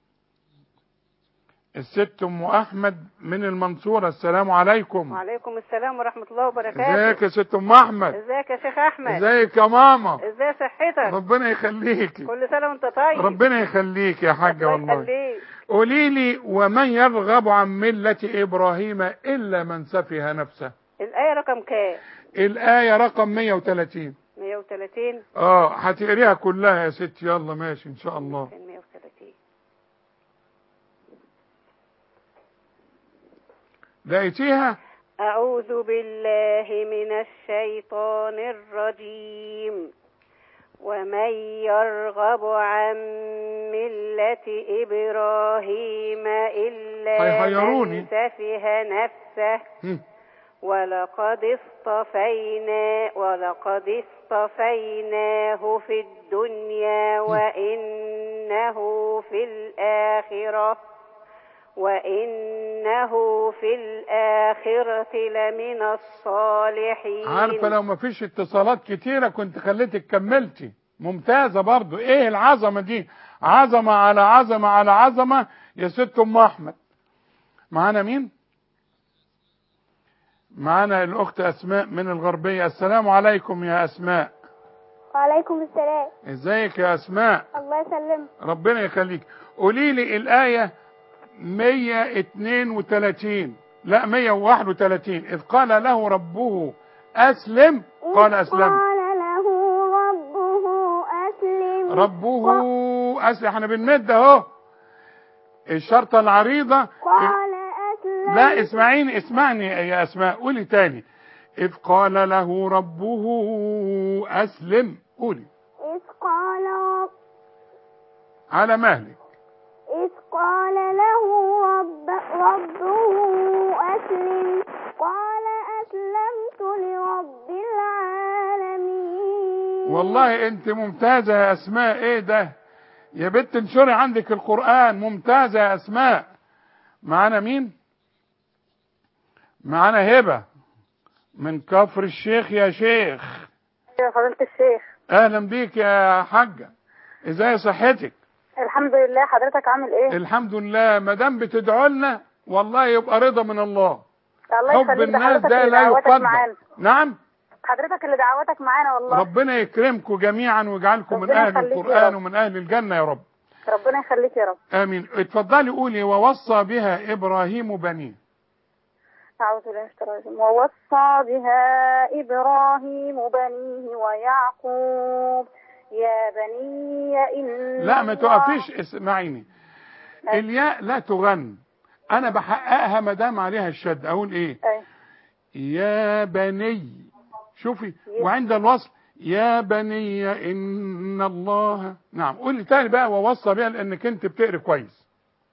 الست ام احمد من المنصورة السلام عليكم وعليكم السلام ورحمة الله وبركاته ازيك يا ست ام احمد ازيك يا شيخ احمد ازيك يا ماما ازاي صحتك ربنا يخليكي كل سنة وانت طيب ربنا يخليك يا حاجة الله والله يخليك قولي لي ومن يرغب عن ملة إبراهيم إلا من سفه نفسه الآية رقم كام الآية رقم 130 130 اه هتقريها كلها يا ستي يلا ماشي ان شاء الله كان 130 لقيتيها أعوذ بالله من الشيطان الرجيم ومن يرغب عن ملة إبراهيم إلا هيحيروني. من سفه نفسه هم. ولقد اصطفينا ولقد اصطفيناه في الدنيا وإنه في الآخرة وإنه في الآخرة لمن الصالحين عارفة لو ما فيش اتصالات كتيرة كنت خليتك كملتي ممتازة برضو ايه العظمة دي عظمة على عظمة على عظمة يا ست ام احمد معانا مين معانا الاخت اسماء من الغربية السلام عليكم يا اسماء وعليكم السلام ازيك يا اسماء الله يسلمك ربنا يخليك قولي لي الآية 132 لا 131 إذ قال له ربه أسلم قال أسلم قال له ربه أسلم ربه أسلم احنا بنمد اهو الشرطة العريضة قال أسلم لا اسمعيني اسمعني يا أسماء قولي تاني إذ قال له ربه أسلم قولي إذ قال رب على مهلك إذ قال له رب ربه أسلم قال أسلمت لرب العالمين والله انت ممتازة يا اسماء ايه ده يا بنت انشري عندك القرآن ممتازة يا اسماء معانا مين معانا هبة من كفر الشيخ يا شيخ يا فضيلة الشيخ اهلا بيك يا حاجة ازاي صحتك الحمد لله حضرتك عامل ايه؟ الحمد لله ما دام بتدعوا لنا والله يبقى رضا من الله الله حب يخليك ده الناس حضرتك ده اللي لا دعوتك يقدر معانا نعم حضرتك اللي دعوتك معانا والله ربنا يكرمكم جميعا ويجعلكم من ربنا اهل يخليك يا القرآن رب. ومن اهل الجنة يا رب ربنا يخليك يا رب امين اتفضلي قولي ووصى بها ابراهيم بنيه أعوذ بالله من الشيطان الرجيم ووصى بها إبراهيم بنيه ويعقوب يا بني إن لا ما الله- تقفيش اسمعيني الياء لا تغن انا بحققها ما دام عليها الشد اقول ايه أي. يا بني شوفي وعند الوصل يا بني ان الله نعم قولي تاني بقى ووصى بها لانك انت بتقري كويس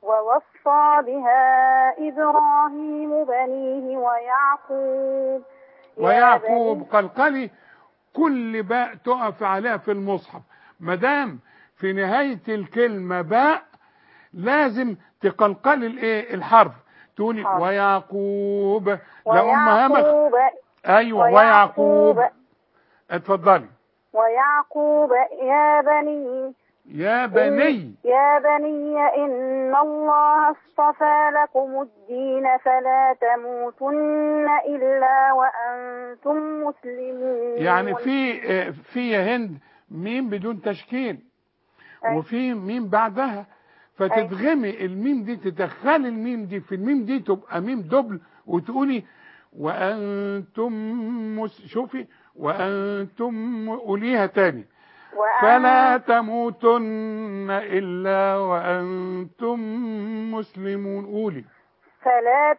ووصى بها إبراهيم بنيه ويعقوب يا ويعقوب بني- قلقلي كل باء تقف عليها في المصحف ما دام في نهاية الكلمة باء لازم تقلقلي الايه الحرف تقولي حاضر. ويعقوب لأم همك ويعقوب ايوه ويعقوب. ويعقوب اتفضلي ويعقوب يا بني يا بني يا بني إن الله اصطفى لكم الدين فلا تموتن إلا وأنتم مسلمون يعني في آه، في يا هند ميم بدون تشكيل أي. وفي ميم بعدها فتدغمي الميم دي تدخلي الميم دي في الميم دي تبقى ميم دبل وتقولي وانتم مس... شوفي وانتم قوليها تاني وأن- فلا تموتن الا وانتم مسلمون قولي فلا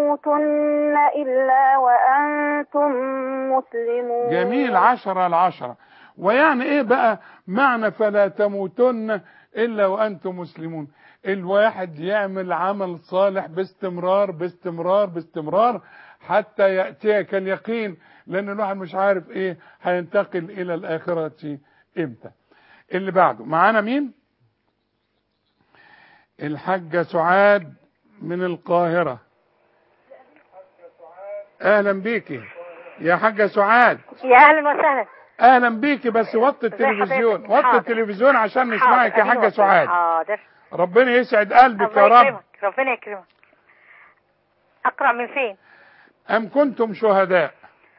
تموتن إلا وأنتم مسلمون جميل عشرة العشرة ويعني ايه بقى معنى فلا تموتن الا وانتم مسلمون الواحد يعمل عمل صالح باستمرار باستمرار باستمرار حتى يأتيك اليقين لان الواحد مش عارف ايه هينتقل الى الاخرة امتى اللي بعده معانا مين الحاجة سعاد من القاهرة اهلا بيكي يا حاجة سعاد يا اهلا وسهلا اهلا بيكي بس وطي التلفزيون حضرتك؟ وطي حاضر. التلفزيون عشان نسمعك يا حاضر، حاجة أديني سعاد حاضر ربنا يسعد قلبك يا الله رب يكرمك ربنا يكرمك اقرا من فين ام كنتم شهداء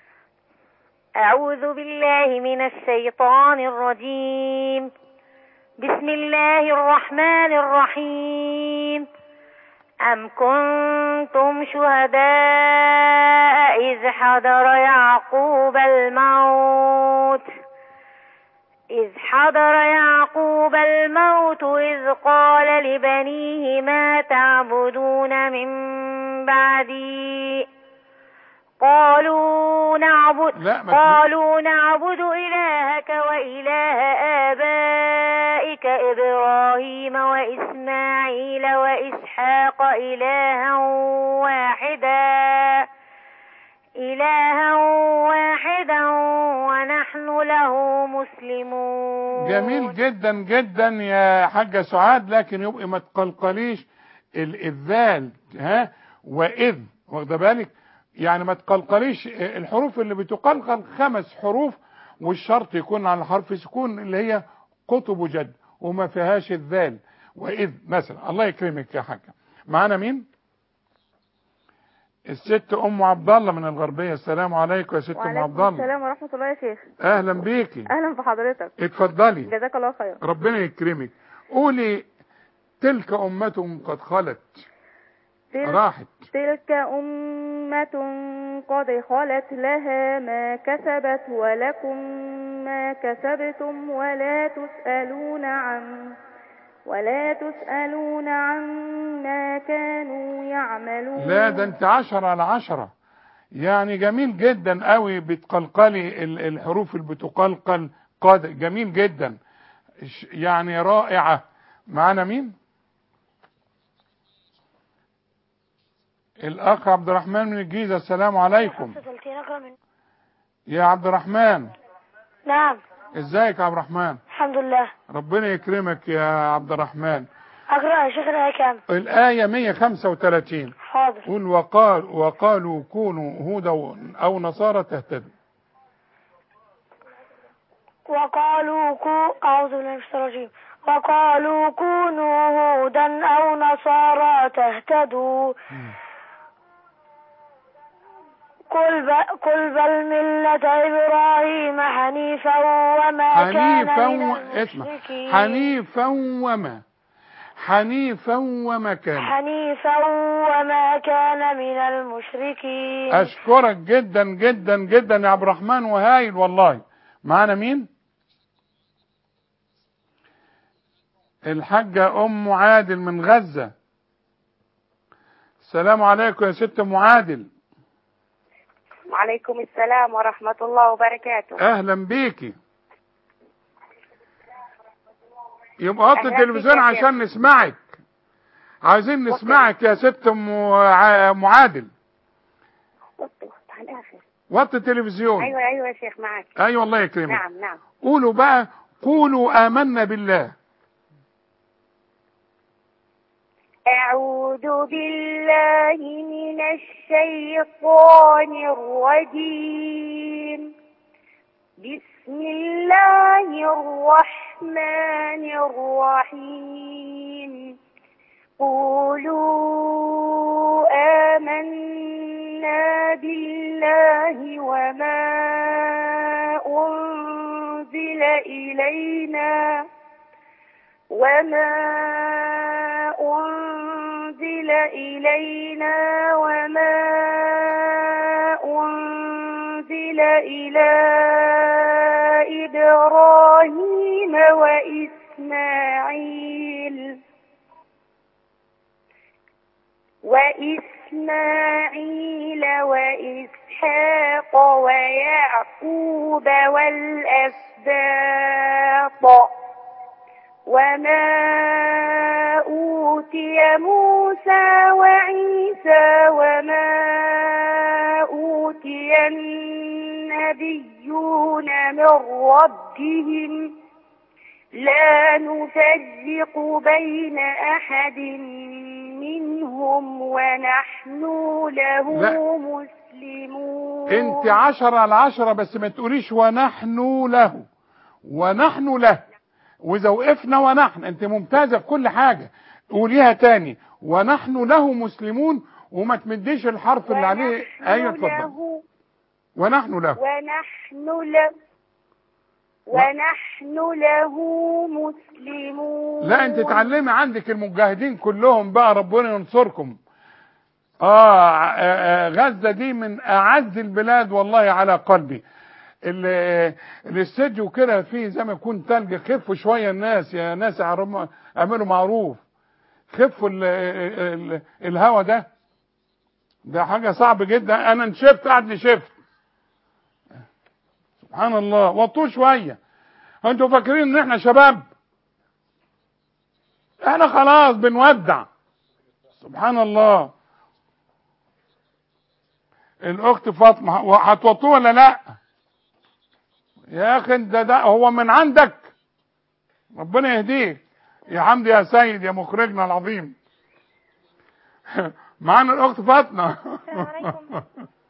اعوذ بالله من الشيطان الرجيم بسم الله الرحمن الرحيم أم كنتم شهداء إذ حضر يعقوب الموت إذ حضر يعقوب الموت إذ قال لبنيه ما تعبدون من بعدي قالوا نعبد لا، ما قالوا نعبد إلهك وإله آبائك إبراهيم وإسماعيل وإسحاق إلها واحدا إلها واحدا ونحن له مسلمون جميل جدا جدا يا حاجة سعاد لكن يبقى ما تقلقليش ال- الذال ها واذ واخده بالك يعني ما تقلقليش الحروف اللي بتقلقل خمس حروف والشرط يكون على حرف سكون اللي هي قطب جد وما فيهاش الذال واذ مثلا الله يكرمك يا حاجة معانا مين الست ام عبد الله من الغربيه السلام عليكم يا ست ام عبد وعليكم الله السلام ورحمة الله يا شيخ اهلا بيكي أهلا بحضرتك اتفضلي جزاك الله خير ربنا يكرمك قولي تلك أمة قد خلت تلك, راحت تلك أمة قد خلت لها ما كسبت ولكم ما كسبتم ولا تسألون عن ولا تسألون عما كانوا يعملون لا ده انت عشرة على عشرة يعني جميل جدا قوي بتقلقلي ال- الحروف اللي بتقلقل قاد جميل جدا ش- يعني رائعة معانا مين الأخ عبد الرحمن من الجيزة السلام عليكم يا عبد الرحمن نعم ازيك يا عبد الرحمن الحمد لله ربنا يكرمك يا عبد الرحمن أقرأ يا شيخ الآية كام الآية 135 حاضر قل وقال وقالوا كونوا هودا أو نصارى تهتدوا وقالوا كو أعوذ بالله من الشيطان الرجيم وقالوا كونوا هودا أو نصارى تهتدوا قل ب... قل بل ملة إبراهيم حنيفا وما كان حنيفا من و... اسمع المشركين حنيفا وما حنيفا وما كان حنيفا وما كان من المشركين أشكرك جدا جدا جدا يا عبد الرحمن وهايل والله معانا مين الحاجة أم عادل من غزة السلام عليكم يا ست أم عادل وعليكم السلام ورحمة الله وبركاته أهلا بيكي يبقى حط أهلا التلفزيون بيك يا شيخ. عشان نسمعك عايزين نسمعك يا ست أم ع- أم عادل على الآخر وطي التلفزيون أيوة أيوة يا شيخ معك أيوة الله يكرمك نعم نعم قولوا بقى قولوا آمنا بالله أعوذ بالله من الشيطان الرجيم بسم الله الرحمن الرحيم قولوا آمنا بالله وما أنزل إلينا وما أنزل إلينا وما أنزل إلى إبراهيم وإسماعيل وإسماعيل وإسحاق ويعقوب والأسباط وما أوتي موسى وعيسى وما أوتي النبيون من ربهم لا نفرق بين أحد منهم ونحن له لا. مسلمون انت عشرة على عشرة بس ما تقوليش ونحن له ونحن له واذا وقفنا ونحن انت ممتازة في كل حاجة قوليها تاني ونحن له مسلمون وما تمديش الحرف اللي عليه ايوه اتفضل له ونحن له ونحن له ونحن له مسلمون لا انت تعلمي عندك المجاهدين كلهم بقى ربنا ينصركم اه آه، آه، غزة دي من اعز البلاد والله على قلبي ال- الاستديو كده فيه زي ما يكون تلج خفوا شوية الناس يا ناس اعرموا- اعملوا معروف خفوا ال- ال- الهوا ده ده حاجة صعب جدا انا نشفت قاعد نشفت سبحان الله وطوا شوية انتوا فاكرين ان احنا شباب احنا خلاص بنودع سبحان الله الاخت فاطمه هتوطوه ولا لا يا اخي انت ده هو من عندك ربنا يهديك يا حمدي يا سيد يا مخرجنا العظيم معانا الاخت فاطمه السلام عليكم.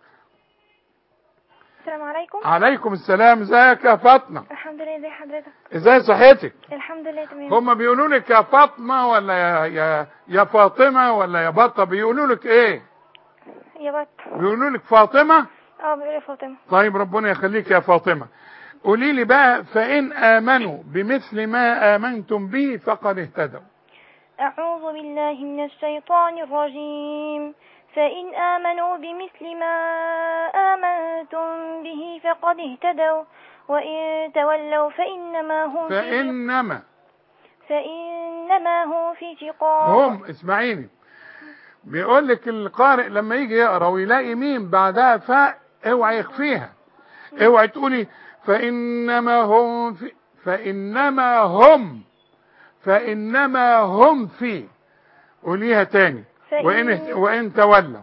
السلام عليكم عليكم السلام ازيك يا فاطمه الحمد لله ازي حضرتك ازاي صحتك الحمد لله تمام هم بيقولوا لك يا فاطمه ولا يا يا يا فاطمه ولا يا بطه بيقولوا لك ايه يا بط بيقولوا لك فاطمه اه بيقول لي فاطمه طيب ربنا يخليك يا فاطمه قولي لي بقى فان امنوا بمثل ما امنتم به فقد اهتدوا أعوذ بالله من الشيطان الرجيم فإن آمنوا بمثل ما آمنتم به فقد اهتدوا وإن تولوا فإنما هم في فانما فإنما هم في شقاق هم اسمعيني بيقول لك القارئ لما يجي يقرا ويلاقي ميم بعدها فاء اوعي يخفيها اوعي تقولي فانما هم في فانما هم فانما هم في قوليها تاني فإن- وان وان تولوا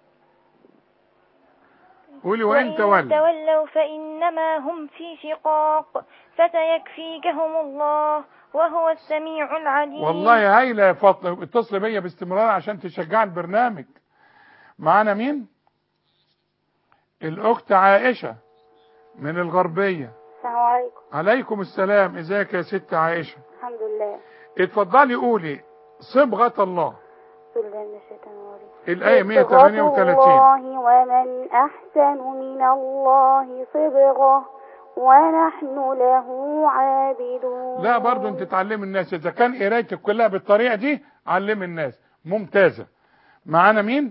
قولي وان تولوا تولوا فإنما هم في شقاق فسيكفيكهم الله وهو السميع العليم والله هايله يا فاطمه اتصل بيا باستمرار عشان تشجع البرنامج معانا مين الاخت عائشه من الغربيه السلام عليكم عليكم السلام ازيك يا ست عائشه الحمد لله اتفضلي قولي صبغه الله بسم الله من الشيطان الرجيم الايه صبغة 138 الله ومن أحسن من الله صبغة ونحن له عابدون لا برضو انت تعلمي الناس اذا كان قرايتك كلها بالطريقه دي علمي الناس ممتازه معانا مين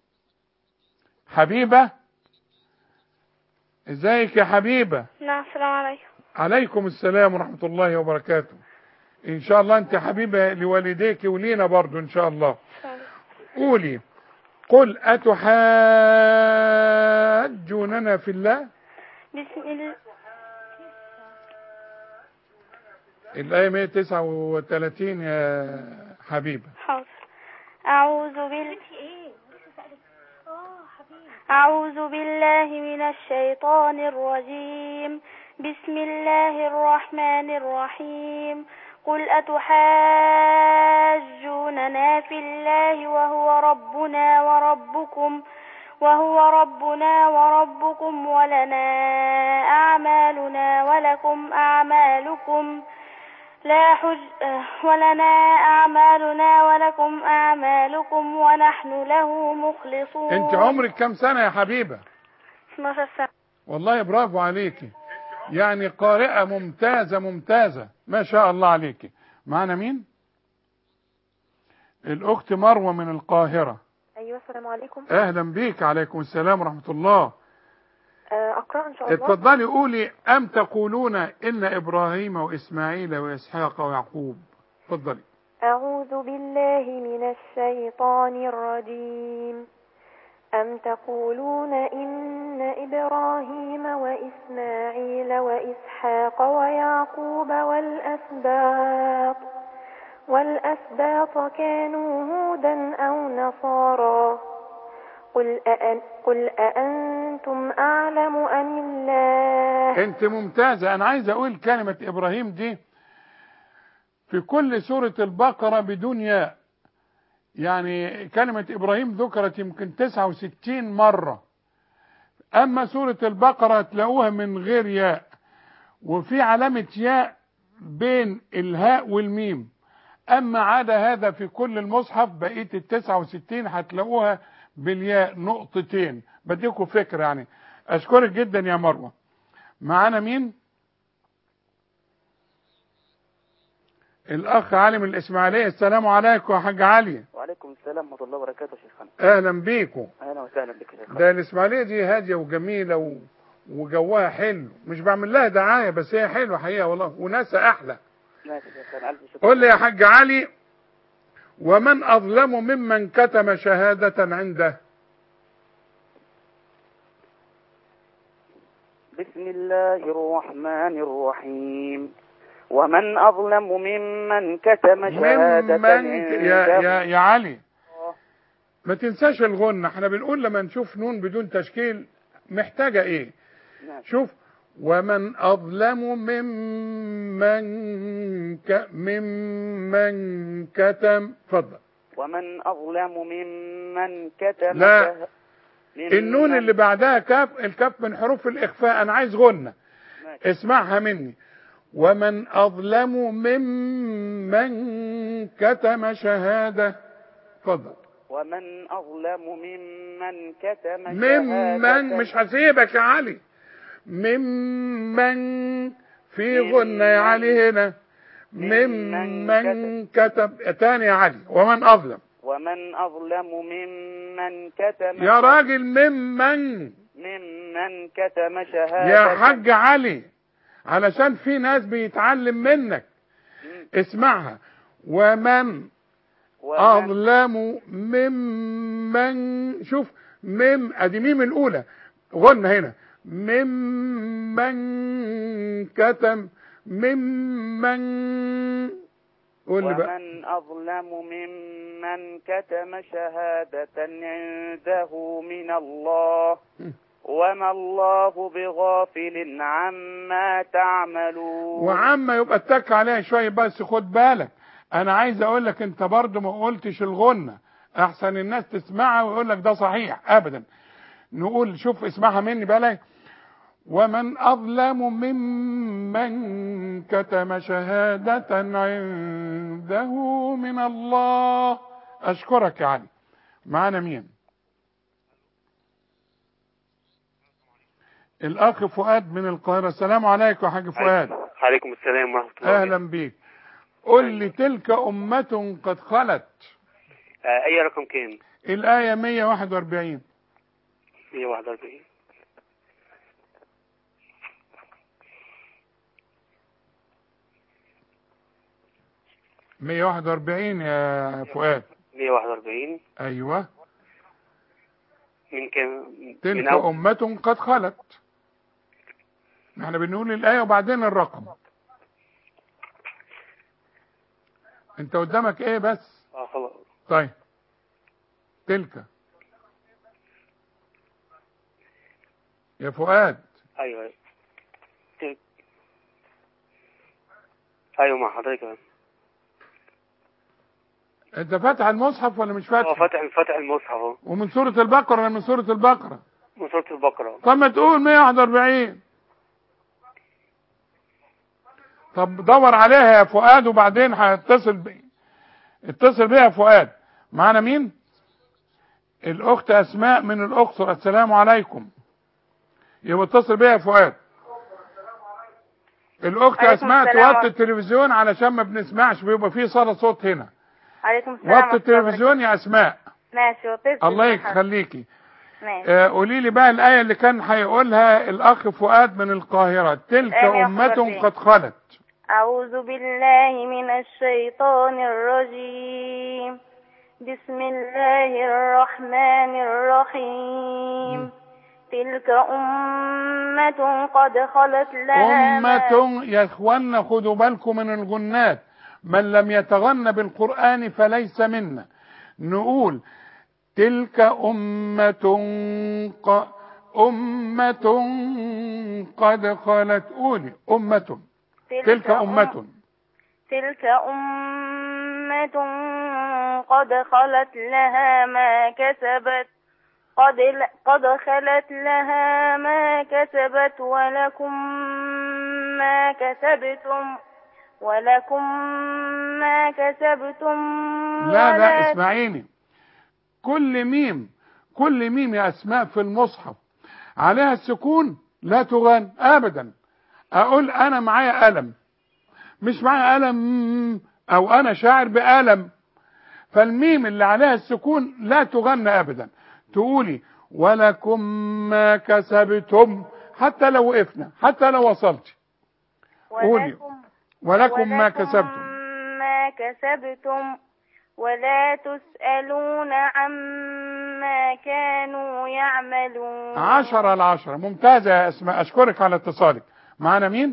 حبيبه ازيك يا حبيبه نعم السلام عليكم عليكم السلام ورحمة الله وبركاته إن شاء الله أنت حبيبة لوالديك ولينا برضو إن شاء الله قولي قل أتحاجوننا في الله بسم الله الآية 139 يا حبيبة حاضر أعوذ بال أعوذ بالله من الشيطان الرجيم بسم الله الرحمن الرحيم قل أتحاجوننا في الله وهو ربنا وربكم وهو ربنا وربكم ولنا أعمالنا ولكم أعمالكم لا حج ولنا أعمالنا ولكم أعمالكم ونحن له مخلصون أنت عمرك كم سنة يا حبيبة 12 سنة والله برافو عليكي يعني قارئة ممتازة ممتازة ما شاء الله عليكي معنا مين الأخت مروة من القاهرة ايوه السلام عليكم أهلا بيك عليكم السلام ورحمة الله آه، اقرا ان شاء الله اتفضلي قولي أم تقولون إن إبراهيم وإسماعيل وإسحاق ويعقوب اتفضلي أعوذ بالله من الشيطان الرجيم أم تقولون إن إبراهيم وإسماعيل وإسحاق ويعقوب والأسباط والأسباط كانوا هودا أو نصارى قل, أأن قل أأنتم أعلم أم الله انت ممتازة انا عايز اقول كلمة ابراهيم دي في كل سورة البقرة بدون ياء يعني كلمة ابراهيم ذكرت يمكن 69 مرة اما سورة البقرة تلاقوها من غير ياء وفي علامة ياء بين الهاء والميم اما عدا هذا في كل المصحف بقية ال 69 هتلاقوها بالياء نقطتين بديكوا فكرة يعني اشكرك جدا يا مروة معانا مين الاخ علي من الاسماعيليه السلام عليكم يا حاج علي وعليكم السلام ورحمة الله وبركاته يا شيخنا اهلا بيكم أهلا وسهلا بك يا شيخنا ده الاسماعيليه دي هاديه وجميله و... وجوها حلو مش بعمل لها دعايه بس هي حلوه حقيقه والله وناسها احلى ماشي يا شيخنا ألف شكر قول لي يا حاج علي ومن اظلم ممن كتم شهاده عنده بسم الله الرحمن الرحيم ومن أظلم ممن كتم شهادة ممن يا عنده يا يا علي ما تنساش الغنة احنا بنقول لما نشوف نون بدون تشكيل محتاجة ايه نعم. شوف ومن اظلم ممن ك ممن كتم اتفضل ومن أظلم ممن كتم لا. شه- ممن- النون اللي بعدها كاف الكاف من حروف الاخفاء انا عايز غنة ماشي. اسمعها مني ومن اظلم ممن كتم شهادة اتفضل ومن أظلم ممن كتم ممن شهادة مش هسيبك يا علي ممن في غنة يا علي هنا ممن كتب تاني يا علي ومن اظلم ومن أظلم ممن كتم يا راجل ممن ممن كتم شهادة يا حاج علي علشان في ناس بيتعلم منك اسمعها ومن ومن اظلم ممن شوف مم ادي ميم الاولى غنى هنا ممن كتم ممن قول لي بقى ومن أظلم ممن كتم شهادة عنده من الله وما الله بغافل عما تعملون وعما يبقى اتك عليها شويه بس خد بالك انا عايز اقول لك انت برضو ما قلتش الغنة احسن الناس تسمعها ويقول لك ده صحيح ابدا نقول شوف اسمعها مني بقى ومن اظلم ممن كتم شهادة عنده من الله اشكرك يا علي معانا مين الاخ فؤاد من القاهرة السلام عليكم يا حاج فؤاد عليكم السلام ورحمة الله اهلا بيك قل لي تلك امة قد خلت آه أي رقم كام؟ الاية 141 141 141 يا فؤاد 141 ايوه من كام؟ من تلك أول امة قد خلت احنا بنقول الاية وبعدين الرقم انت قدامك ايه بس اه خلاص طيب تلك يا فؤاد أيوه أيوه تلك أيوه مع حضرتك أهو. انت فاتح المصحف ولا مش اه فاتح فاتح فاتح المصحف اهو ومن سورة البقرة ولا من سورة البقرة من سورة البقرة طب ما تقول 141 طب دور عليها يا فؤاد وبعدين هتصل بي اتصل بيها يا فؤاد معانا مين الاخت اسماء من الاقصر السلام عليكم يبقى اتصل بيها يا فؤاد الاخت عليكم اسماء السلام توطي التلفزيون علشان ما بنسمعش بيبقى فيه صدى صوت هنا عليكم السلام وطي ورحمة الله التلفزيون يا اسماء وبركاته. ماشي وطيت الله يخليكي ماشي آه، قولي لي بقى الآية اللي كان هيقولها الأخ فؤاد من القاهرة تلك آية أمة 141. قد خلت أعوذ بالله من الشيطان الرجيم بسم الله الرحمن الرحيم تلك أمة قد خلت لها ما- أمة يا إخوانا خدوا بالكم من الغنات من لم يتغن بالقرآن فليس منا نقول تلك أمة ق... أمة قد خلت قولي أمة تلك أمة تلك أمة قد خلت لها ما كسبت قد قد خلت لها ما كسبت ولكم ما كسبتم ولكم ما كسبتم لا لا ولا اسمعيني كل ميم كل ميم يا اسماء في المصحف عليها السكون لا تغن ابدا اقول انا معايا قلم مش معايا قلم او انا شاعر بألم فالميم اللي عليها السكون لا تغنى ابدا تقولي ولكم ما كسبتم حتى لو وقفنا حتى لو وصلت قولي ولكم ما كسبتم ما كسبتم ولا تسألون عما كانوا يعملون عشرة العشرة ممتازة يا اسماء اشكرك على اتصالك معانا مين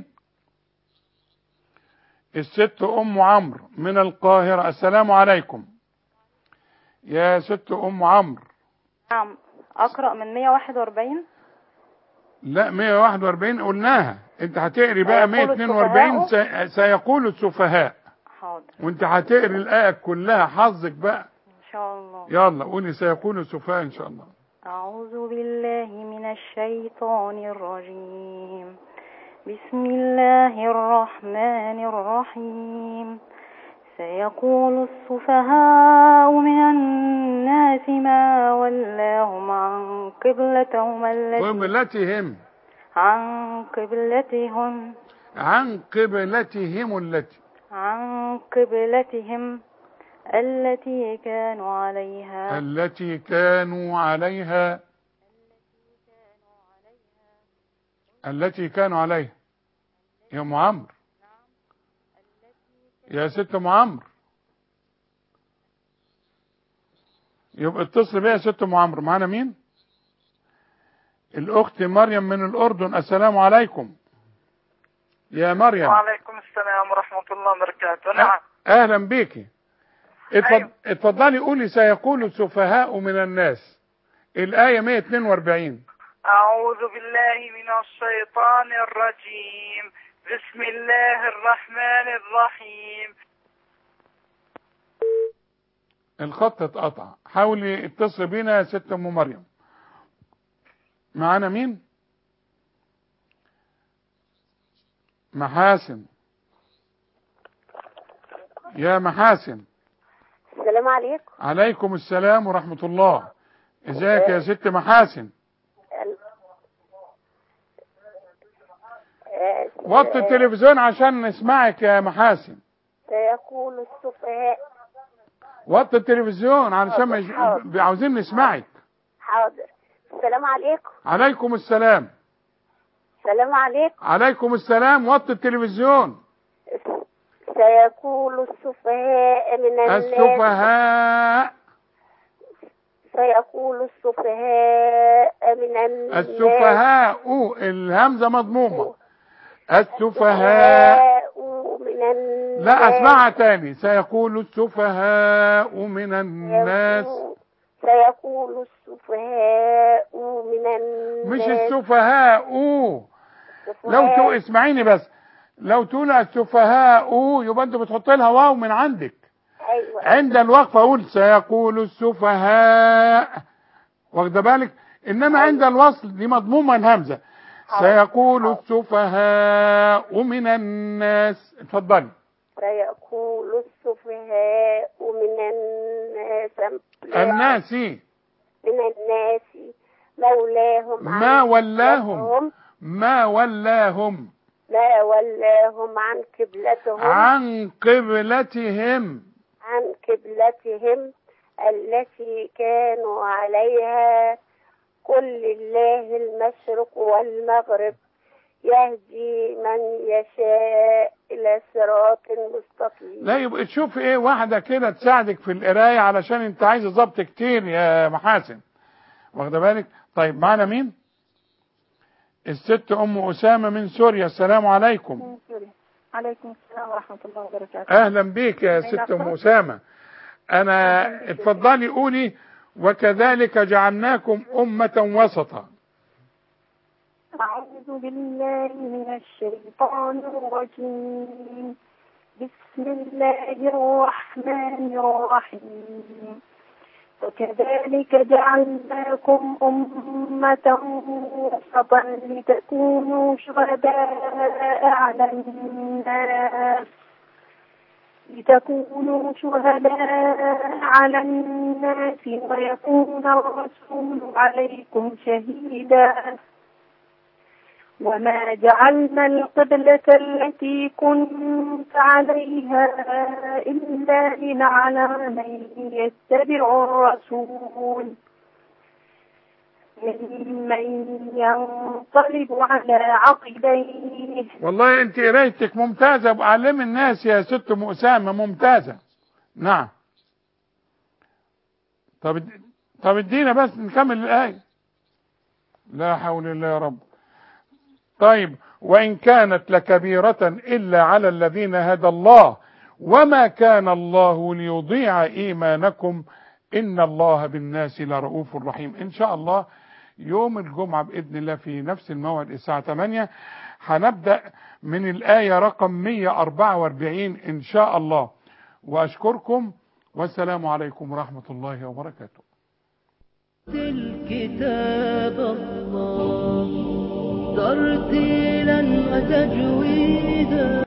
الست ام عمرو من القاهرة السلام عليكم يا ست ام عمرو نعم أقرأ من 141 لا 141 قلناها انت هتقري بقى سيقول 142 سي- سيقول السفهاء حاضر وانت هتقري الآية كلها حظك بقى إن شاء الله يلا قولي سيقول السفهاء ان شاء الله أعوذ بالله من الشيطان الرجيم بسم الله الرحمن الرحيم سيقول السفهاء من الناس ما ولاهم عن قبلتهم التي قبلتهم عن قبلتهم عن قبلتهم التي عن قبلتهم التي كانوا عليها التي كانوا عليها التي كانوا عليها يا ام عمرو يا ست ام عمرو يبقى اتصل بيا يا ست ام عمرو معانا مين الاخت مريم من الاردن السلام عليكم يا مريم وعليكم السلام ورحمة الله وبركاته نعم اهلا بيكي اتفض... أيوة. اتفضلي قولي سيقول السفهاء من الناس الآية 142 أعوذ بالله من الشيطان الرجيم بسم الله الرحمن الرحيم الخط اتقطع حاولي اتصل بينا يا ست ام مريم معانا مين محاسن يا محاسن السلام عليكم عليكم السلام ورحمة الله ازيك يا ست محاسن آه، وطي التلفزيون عشان نسمعك يا محاسن سيقول السفهاء وطي التلفزيون علشان ما يج... عاوزين نسمعك حاضر السلام عليكم عليكم السلام السلام عليكم عليكم السلام وطي التلفزيون سيقول السفهاء من الناس السفهاء سيقول السفهاء من الناس السفهاء الهمزة مضمومة السفهاء من الناس لا اسمعها تاني سيقول السفهاء من الناس سيقول السفهاء من الناس مش السفهاء لو تو اسمعيني بس لو تقول السفهاء يبقى انت بتحط لها واو من عندك أيوة. عند الوقف اقول سيقول السفهاء واخده بالك انما عند الوصل دي مضمومه الهمزه سيقول السفهاء من الناس اتفضلي سيقول السفهاء من الناس الناس من الناس مولاهم ما عن ولاهم قبلتهم ما ولاهم ما ولاهم عن قبلتهم عن قبلتهم عن قبلتهم التي كانوا عليها قل لله المشرق والمغرب يهدي من يشاء إلى صراط مستقيم لا يبقى تشوف ايه واحدة كده تساعدك في القراية علشان انت عايز ضبط كتير يا محاسن واخده بالك طيب معنا مين الست ام اسامة من سوريا السلام عليكم عليكم السلام ورحمة الله وبركاته اهلا بيك يا ست ام اسامة انا اتفضلي قولي وكذلك جعلناكم امة وسطا أعوذ بالله من الشيطان الرجيم بسم الله الرحمن الرحيم وكذلك جعلناكم أمة وسطا لتكونوا شهداء على الناس لتكونوا شهداء على الناس ويكون الرسول عليكم شهيدا وما جعلنا القبلة التي كنت عليها إلا لنعلم من يتبع الرسول ممن ينقلب على عقبيه والله انت قرايتك ممتازة وعلم الناس يا ست ام اسامة ممتازة نعم طب طب ادينا بس نكمل الآية لا حول الله يا رب طيب وإن كانت لكبيرة إلا على الذين هدى الله وما كان الله ليضيع إيمانكم إن الله بالناس لرؤوف رحيم إن شاء الله يوم الجمعة بإذن الله في نفس الموعد الساعة 8 هنبدأ من الآية رقم 144 إن شاء الله وأشكركم والسلام عليكم ورحمة الله وبركاته الكتاب الله ترتيلا وتجويدا